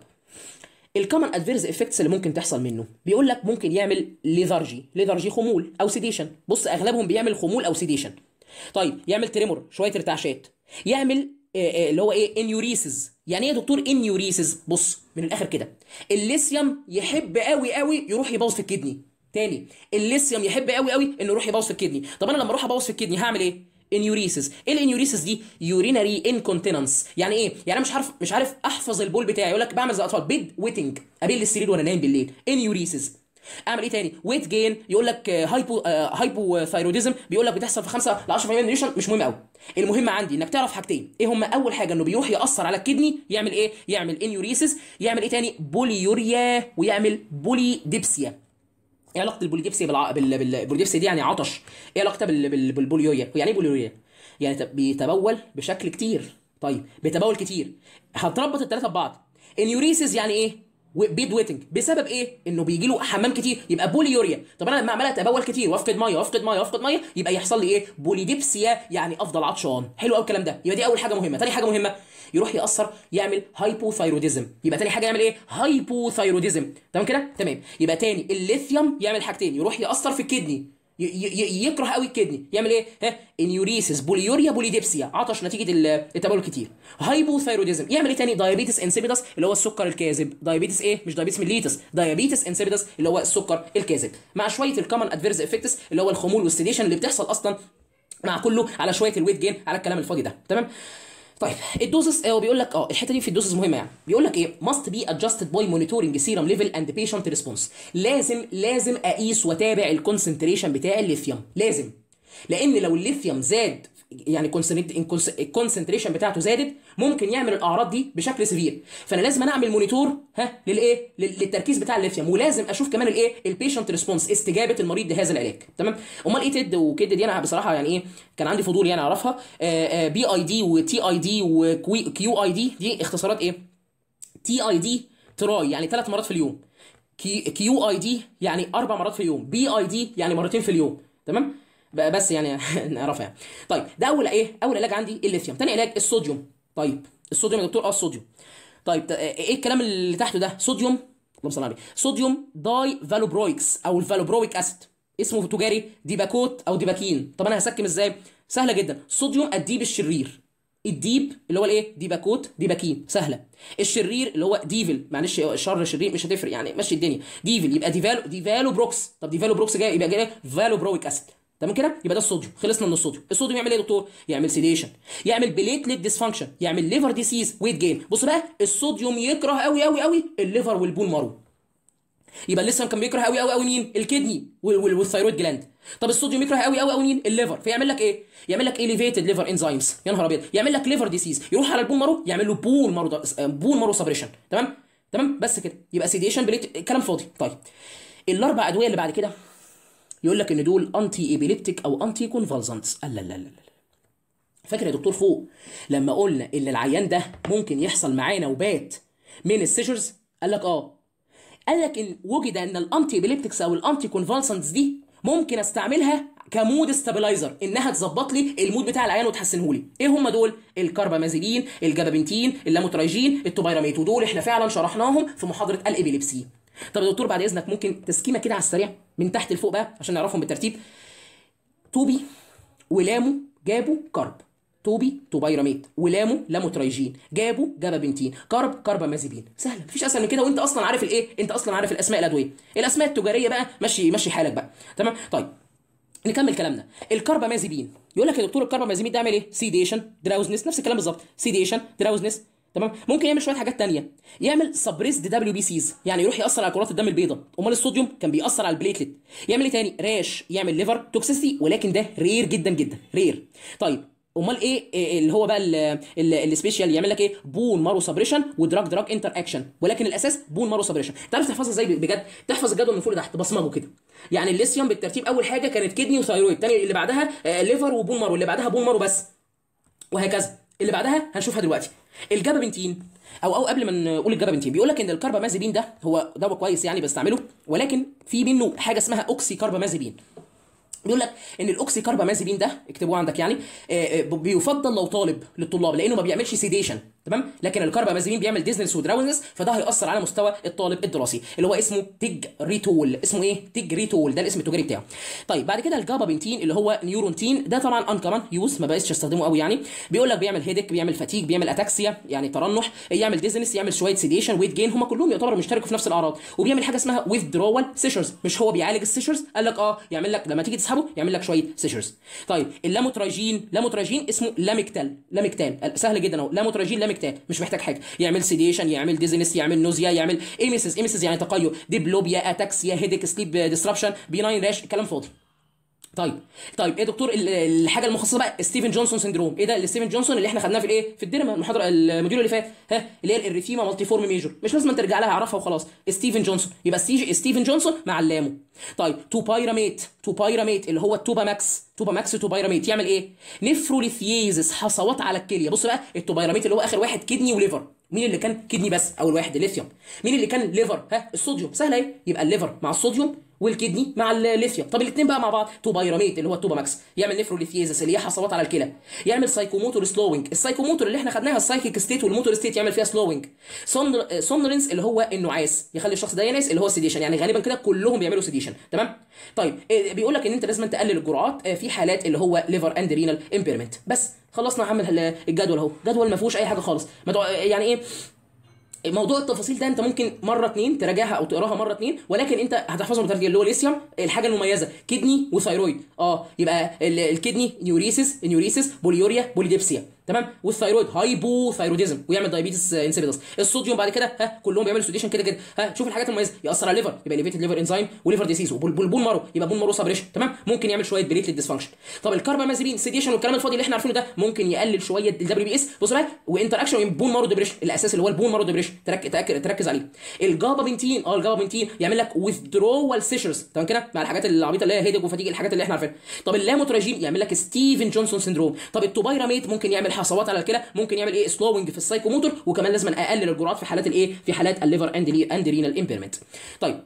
الكومن ادفيرز افكتس اللي ممكن تحصل منه بيقول لك ممكن يعمل ليثارجي ليثارجي خمول او سيديشن بص اغلبهم بيعمل خمول او سيديشن طيب يعمل تريمور شويه ارتعاشات يعمل آه، آه، اللي هو ايه انيوريسز يعني ايه يا دكتور انيوريسز بص من الاخر كده الليثيوم يحب قوي قوي يروح يبوظ في الكدني تاني الليثيوم يحب قوي قوي انه يروح يبوظ في الكدني طب انا لما اروح ابوظ في الكدني هعمل ايه انيوريسز ايه الانيوريسز دي يورينري انكونتيننس يعني ايه يعني انا مش عارف مش عارف احفظ البول بتاعي يقول لك بعمل زي الاطفال بيد ويتنج ابيل السرير وانا نايم بالليل انيوريسز اعمل ايه تاني ويت جين يقول لك هايبو هايبو ثايروديزم بيقول لك بتحصل في 5 ل 10% من النيوتريشن مش مهم قوي المهم عندي انك تعرف حاجتين ايه هما اول حاجه انه بيروح ياثر على الكدني يعمل ايه يعمل انيوريسز يعمل ايه تاني بوليوريا ويعمل بوليديبسيا ايه علاقه البوليديبسيا بالع... بال... بال... البوليديبسيا دي يعني عطش ايه علاقتها بال... بال... بالبوليوريا يعني ايه بوليوريا يعني ت- بيتبول بشكل كتير طيب بيتبول كتير هتربط الثلاثه ببعض انيوريسز يعني ايه بيد ويتنج بسبب ايه انه بيجي له حمام كتير يبقى بوليوريا طب انا لما عمال اتبول كتير وافقد ميه وافقد ميه وافقد ميه يبقى يحصل لي ايه بوليديبسيا يعني افضل عطشان حلو قوي الكلام ده يبقى دي اول حاجه مهمه تاني حاجه مهمه يروح ياثر يعمل هايبوثايروديزم يبقى تاني حاجه يعمل ايه هايبوثايروديزم تمام كده تمام يبقى تاني الليثيوم يعمل حاجتين يروح ياثر في الكدني ي- ي- يكره قوي الكدني يعمل ايه ها انيوريسيس بوليوريا بوليديبسيا عطش نتيجه ال- التبول كتير هايبوثايروديزم يعمل ايه تاني دايابيتس انسيبيدس اللي هو السكر الكاذب دايابيتس ايه مش دايابيتس ميليتس دايابيتس انسيبيدس اللي هو السكر الكاذب مع شويه الكومن ادفيرز افكتس اللي هو الخمول والسيديشن اللي بتحصل اصلا مع كله على شويه الويت جين على الكلام الفاضي ده تمام طيب الدوزز هو بيقول لك اه الحته دي في الدوزز مهمه يعني بيقول لك ايه must be adjusted by monitoring serum level and patient response لازم لازم اقيس واتابع الكونسنتريشن بتاع الليثيوم لازم لان لو الليثيوم زاد يعني الكونسنتريشن بتاعته زادت ممكن يعمل الاعراض دي بشكل سفير فانا لازم أنا اعمل مونيتور ها للايه لل- للتركيز بتاع الليثيوم ولازم اشوف كمان الايه البيشنت ريسبونس استجابه المريض لهذا العلاج تمام امال ايه تد وكد دي انا بصراحه يعني ايه كان عندي فضول يعني اعرفها بي اي دي وتي اي دي وكيو اي دي دي اختصارات ايه تي اي دي تراي يعني ثلاث مرات في اليوم كي كيو اي دي يعني اربع مرات في اليوم بي اي دي يعني مرتين في اليوم تمام بقى بس يعني نعرفها يعني طيب ده اول ايه اول علاج عندي الليثيوم تاني علاج الصوديوم طيب الصوديوم يا دكتور اه الصوديوم طيب ت- ايه الكلام اللي تحته ده صوديوم اللهم صل على النبي صوديوم داي فالوبرويكس او الفالوبرويك اسيد اسمه تجاري ديباكوت او ديباكين طب انا هسكم ازاي سهله جدا صوديوم الديب الشرير الديب اللي هو الايه ديباكوت ديباكين سهله الشرير اللي هو ديفل معلش شر شرير مش هتفرق يعني مشي الدنيا ديفل يبقى ديفالو ديفالو بروكس طب ديفالو بروكس جاي يبقى جاي فالو برويك اسيد تمام كده يبقى ده الصوديوم خلصنا من الصوديوم الصوديوم يعمل ايه يا دكتور يعمل سيديشن يعمل بليتلت ديسفانكشن يعمل ليفر ديسيز ويت جين بص بقى الصوديوم يكره قوي قوي قوي الليفر والبون مارو يبقى الليثيوم كان بيكره قوي قوي قوي مين الكدني وال- وال- والثيرويد جلاند طب الصوديوم يكره قوي قوي قوي مين الليفر فيعمل لك ايه يعمل لك اليفيتد ليفر انزيمز يا نهار ابيض يعمل لك ليفر ديسيز يروح على البون مارو يعمل له بون مارو دا- بون مارو سبريشن تمام تمام بس كده يبقى سيديشن بليت كلام فاضي طيب الاربع ادويه اللي بعد كده يقول لك ان دول انتي ايبيليبتيك او انتي كونفالسنتس لا لا لا لا فاكر يا دكتور فوق لما قلنا ان العيان ده ممكن يحصل معاه نوبات من السيجرز قال لك اه قال لك ان وجد ان الانتي ابيليبتكس او الانتي كونفالسنتس دي ممكن استعملها كمود ستابلايزر انها تظبط لي المود بتاع العيان وتحسنه لي ايه هم دول الكربامازيبين الجابابنتين اللاموترايجين التوبايراميت ودول احنا فعلا شرحناهم في محاضره الابيليبسي طب يا دكتور بعد اذنك ممكن تسكيمه كده على السريع من تحت لفوق بقى عشان نعرفهم بالترتيب توبي ولامو جابوا كرب توبي توبايراميت ولامو لاموترايجين جابوا جابابنتين كرب كربامازيبين سهله مفيش اسهل من كده وانت اصلا عارف الايه انت اصلا عارف الاسماء الادويه الاسماء التجاريه بقى مشي مشي حالك بقى تمام طيب نكمل كلامنا الكربامازيبين يقول لك يا دكتور الكربامازيبين ده يعمل ايه سيديشن دراوزنس نفس الكلام بالظبط سيديشن دراوزنس تمام ممكن يعمل شويه حاجات تانية يعمل سبريسد دبليو بي سيز يعني يروح ياثر على كرات الدم البيضاء امال الصوديوم كان بيأثر على البليتلت يعمل ايه تاني راش يعمل ليفر توكسيستي ولكن ده رير جدا جدا رير طيب امال ايه إيه اللي هو بقى ال- ال- السبيشال يعمل لك ايه بون مارو سبريشن ودراج دراج انتر اكشن ولكن الاساس بون مارو سبريشن تعرف تحفظها ازاي بجد تحفظ الجدول من فوق لتحت بصمجه كده يعني الليثيوم بالترتيب اول حاجه كانت كدني وثايرويد تاني اللي بعدها آه، ليفر وبون مارو اللي بعدها بون مارو بس وهكذا اللي بعدها هنشوفها دلوقتي الجابابنتين او او قبل ما نقول الجابابنتين بيقول لك ان الكربامازيبين ده هو دواء كويس يعني بستعمله ولكن في منه حاجه اسمها اوكسي كربامازيبين بيقول لك ان الاوكسي كربامازيبين ده اكتبوه عندك يعني آه، آه، بيفضل لو طالب للطلاب لانه ما بيعملش سيديشن تمام لكن الكربامازيبين بيعمل ديزنس ودراونس فده هيأثر على مستوى الطالب الدراسي اللي هو اسمه تجريتول اسمه ايه تجريتول ده الاسم التجاري بتاعه طيب بعد كده الجابابنتين اللي هو نيورونتين ده طبعا انكمان يوز ما بقيتش استخدمه قوي يعني بيقول لك بيعمل هيدك بيعمل فاتيج بيعمل اتاكسيا يعني ترنح يعمل ديزنس يعمل شويه سيديشن ويت جين هم كلهم يعتبروا مشتركوا في نفس الاعراض وبيعمل حاجه اسمها withdrawal سيشرز مش هو بيعالج السيشرز قال لك اه يعمل لك لما تيجي تسحبه يعمل لك شويه سيشرز طيب اللاموتراجين لاموتراجين اسمه لاميكتال لاميكتال سهل جدا اهو لاموتراجين لاميكتال مش محتاج حاجه يعمل سيديشن يعمل ديزنس يعمل نوزيا يعمل ايميسيس ايميسيس يعني تقيؤ ديبلوبيا اتاكسيا هيدك سليب ديسربشن بيناين راش كلام فاضي طيب طيب ايه يا دكتور ال- الحاجه المخصصه بقى ستيفن جونسون سندروم ايه ده الستيفن جونسون اللي احنا خدناه في الايه في الديرما المحاضره الموديول اللي فات ها اللي هي الاريثيما مالتي فورم ميجور مش لازم ترجع لها اعرفها وخلاص ستيفن جونسون يبقى ستيج ستيفن جونسون مع اللامو طيب توبايراميت توبايراميت اللي هو التوبا ماكس توبا ماكس توبايراميت يعمل ايه نفروليثييزس حصوات على الكليه بص بقى التوبايراميت اللي هو اخر واحد كدني وليفر مين اللي كان كدني بس اول واحد الليثيوم مين اللي كان ليفر ها الصوديوم سهله اهي يبقى الليفر مع الصوديوم والكدني مع الليثيوم طب الاثنين بقى مع بعض توبايراميت اللي هو التوبا ماكس يعمل نفروليثييزس اللي هي حصوات على الكلى يعمل سايكوموتور سلوينج السايكوموتور اللي احنا خدناها السايكيك ستيت والموتور ستيت يعمل فيها سلوينج سومنولنس اللي هو النعاس يخلي الشخص ده ينعس اللي هو سيديشن يعني غالبا كده كلهم بيعملوا سيديشن تمام طيب إيه، بيقول لك ان انت لازم تقلل الجرعات آه، في حالات اللي هو ليفر اند رينال امبيرمنت بس خلصنا يا عم ال- الجدول اهو جدول ما فيهوش اي حاجه خالص ما تع- يعني ايه موضوع التفاصيل ده انت ممكن مره اتنين تراجعها او تقراها مره اتنين ولكن انت هتحفظهم بالترتيب اللي هو الليثيوم الحاجه المميزه كدني وثايرويد اه يبقى ال- الكدني نيوريسيس نيوريسيس بوليوريا بوليديبسيا تمام والثايرويد هايبو ثايروديزم ويعمل دايابيتس انسيبيدس الصوديوم بعد كده ها كلهم بيعملوا سوديشن كده كده ها شوف الحاجات المميزه ياثر على الليفر يبقى ليفيتد ليفر انزيم وليفر ديسيز والبون مارو يبقى بون مارو سابريشن تمام ممكن يعمل شويه بريتلت ديسفانكشن طب الكاربامازيبين سيديشن والكلام الفاضي اللي احنا عارفينه ده ممكن يقلل شويه الدبليو بي اس بص بقى وانتر اكشن بون مارو ديبريشن الاساس اللي هو البون مارو ديبريشن ترك تركز, تركز عليه الجابابنتين اه الجابابنتين يعمل لك withdrawal سيشرز تمام كده مع الحاجات العبيطه اللي هي هيدك وفتيج الحاجات اللي احنا عارفينها طب اللاموتراجين يعمل لك ستيفن جونسون سندروم طب التوبايراميت ممكن يعمل حصوات على الكلى ممكن يعمل ايه سلوينج في السايكوموتور وكمان لازم اقلل الجرعات في حالات الايه في حالات الليفر اند اند رينال امبيرمنت طيب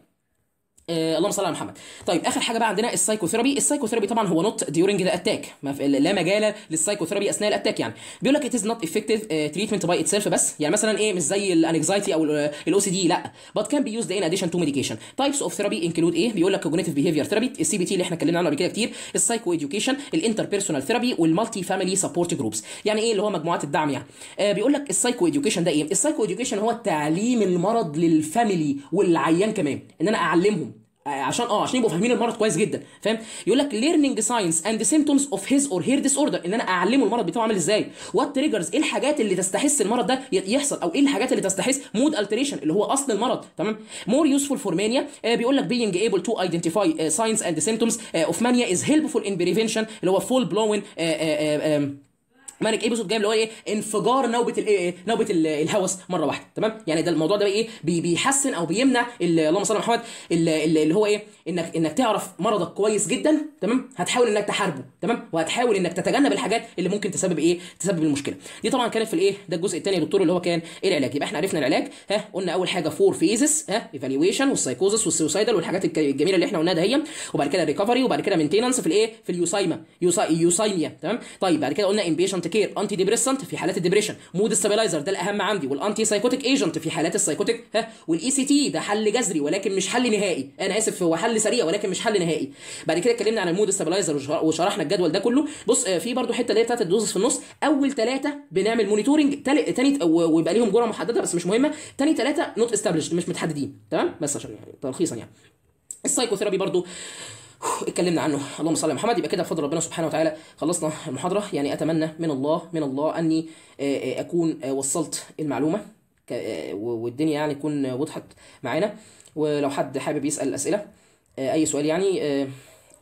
آه اللهم صل على محمد طيب اخر حاجه بقى عندنا السايكوثيرابي السايكوثيرابي طبعا هو نوت ديورنج ذا اتاك لا مجال للسايكوثيرابي اثناء الاتاك يعني بيقول لك ات از نوت افكتيف تريتمنت باي اتسيلف بس يعني مثلا ايه مش زي الانكزايتي او الاو سي دي لا but can be used in addition to medication types of therapy include ايه بيقول لك cognitive behavior therapy السي بي تي اللي احنا اتكلمنا عنه قبل كده كتير السايكو education الانتربيرسونال ثيرابي والمالتي فاميلي سبورت جروبس يعني ايه اللي هو مجموعات الدعم يعني آه بيقول لك السايكو education ده ايه السايكو education هو تعليم المرض للفاميلي والعيان كمان ان انا اعلمهم عشان اه عشان يبقوا فاهمين المرض كويس جدا فاهم يقول لك learning signs and symptoms of his or her disorder ان انا اعلمه المرض بتاعه عامل ازاي وات تريجرز ايه الحاجات اللي تستحث المرض ده يحصل او ايه الحاجات اللي تستحث مود alteration اللي هو اصل المرض تمام more useful for mania آه بيقول لك being able to identify uh, signs and symptoms uh, of mania is helpful in prevention اللي هو full blown uh, uh, uh, مانك ايبسود جاي اللي هو ايه انفجار نوبه الايه نوبه ال- الهوس مره واحده تمام يعني ده الموضوع ده ايه بي بيحسن او بيمنع ال- اللهم صل على محمد ال- ال- اللي هو ايه انك انك تعرف مرضك كويس جدا تمام هتحاول انك تحاربه تمام وهتحاول انك تتجنب الحاجات اللي ممكن تسبب ايه تسبب المشكله دي طبعا كانت في الايه ده الجزء الثاني يا دكتور اللي هو كان ايه العلاج يبقى احنا عرفنا العلاج ها قلنا اول حاجه فور فيزز ها ايفالويشن والسايكوزس والسوسايدال والحاجات الك- الجميله اللي احنا قلناها دهيا وبعد كده ريكفري وبعد كده مينتيننس في الايه في اليوسايما يوسا- يوسايميا تمام طيب بعد كده قلنا امبيشنت كير انتي ديبريسنت في حالات الدبريشن مود ستابلايزر ده الاهم عندي والانتي سايكوتيك ايجنت في حالات السايكوتيك ها والاي سي تي ده حل جذري ولكن مش حل نهائي انا اسف هو حل سريع ولكن مش حل نهائي بعد كده اتكلمنا عن المود ستابلايزر وشرحنا الجدول ده كله بص آه، في برضو حته اللي هي بتاعت الدوزس في النص اول ثلاثه بنعمل مونيتورنج تالت تاني و- ويبقى ليهم جرعه محدده بس مش مهمه تاني ثلاثه نوت استابليشد مش متحددين تمام بس عشان يعني تلخيصا يعني السايكوثيرابي برضو اتكلمنا عنه اللهم صل على محمد يبقى كده بفضل ربنا سبحانه وتعالى خلصنا المحاضره يعني اتمنى من الله من الله اني آه، آه، اكون آه، وصلت المعلومه ك- آه، و- والدنيا يعني تكون وضحت معانا ولو حد حابب يسال اسئله آه، اي سؤال يعني آه،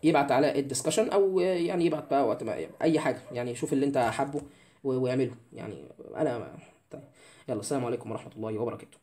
يبعت على الدسكشن او يعني يبعت بقى وقت ما اي حاجه يعني شوف اللي انت حابه و- واعمله يعني انا طيب يلا السلام عليكم ورحمه الله وبركاته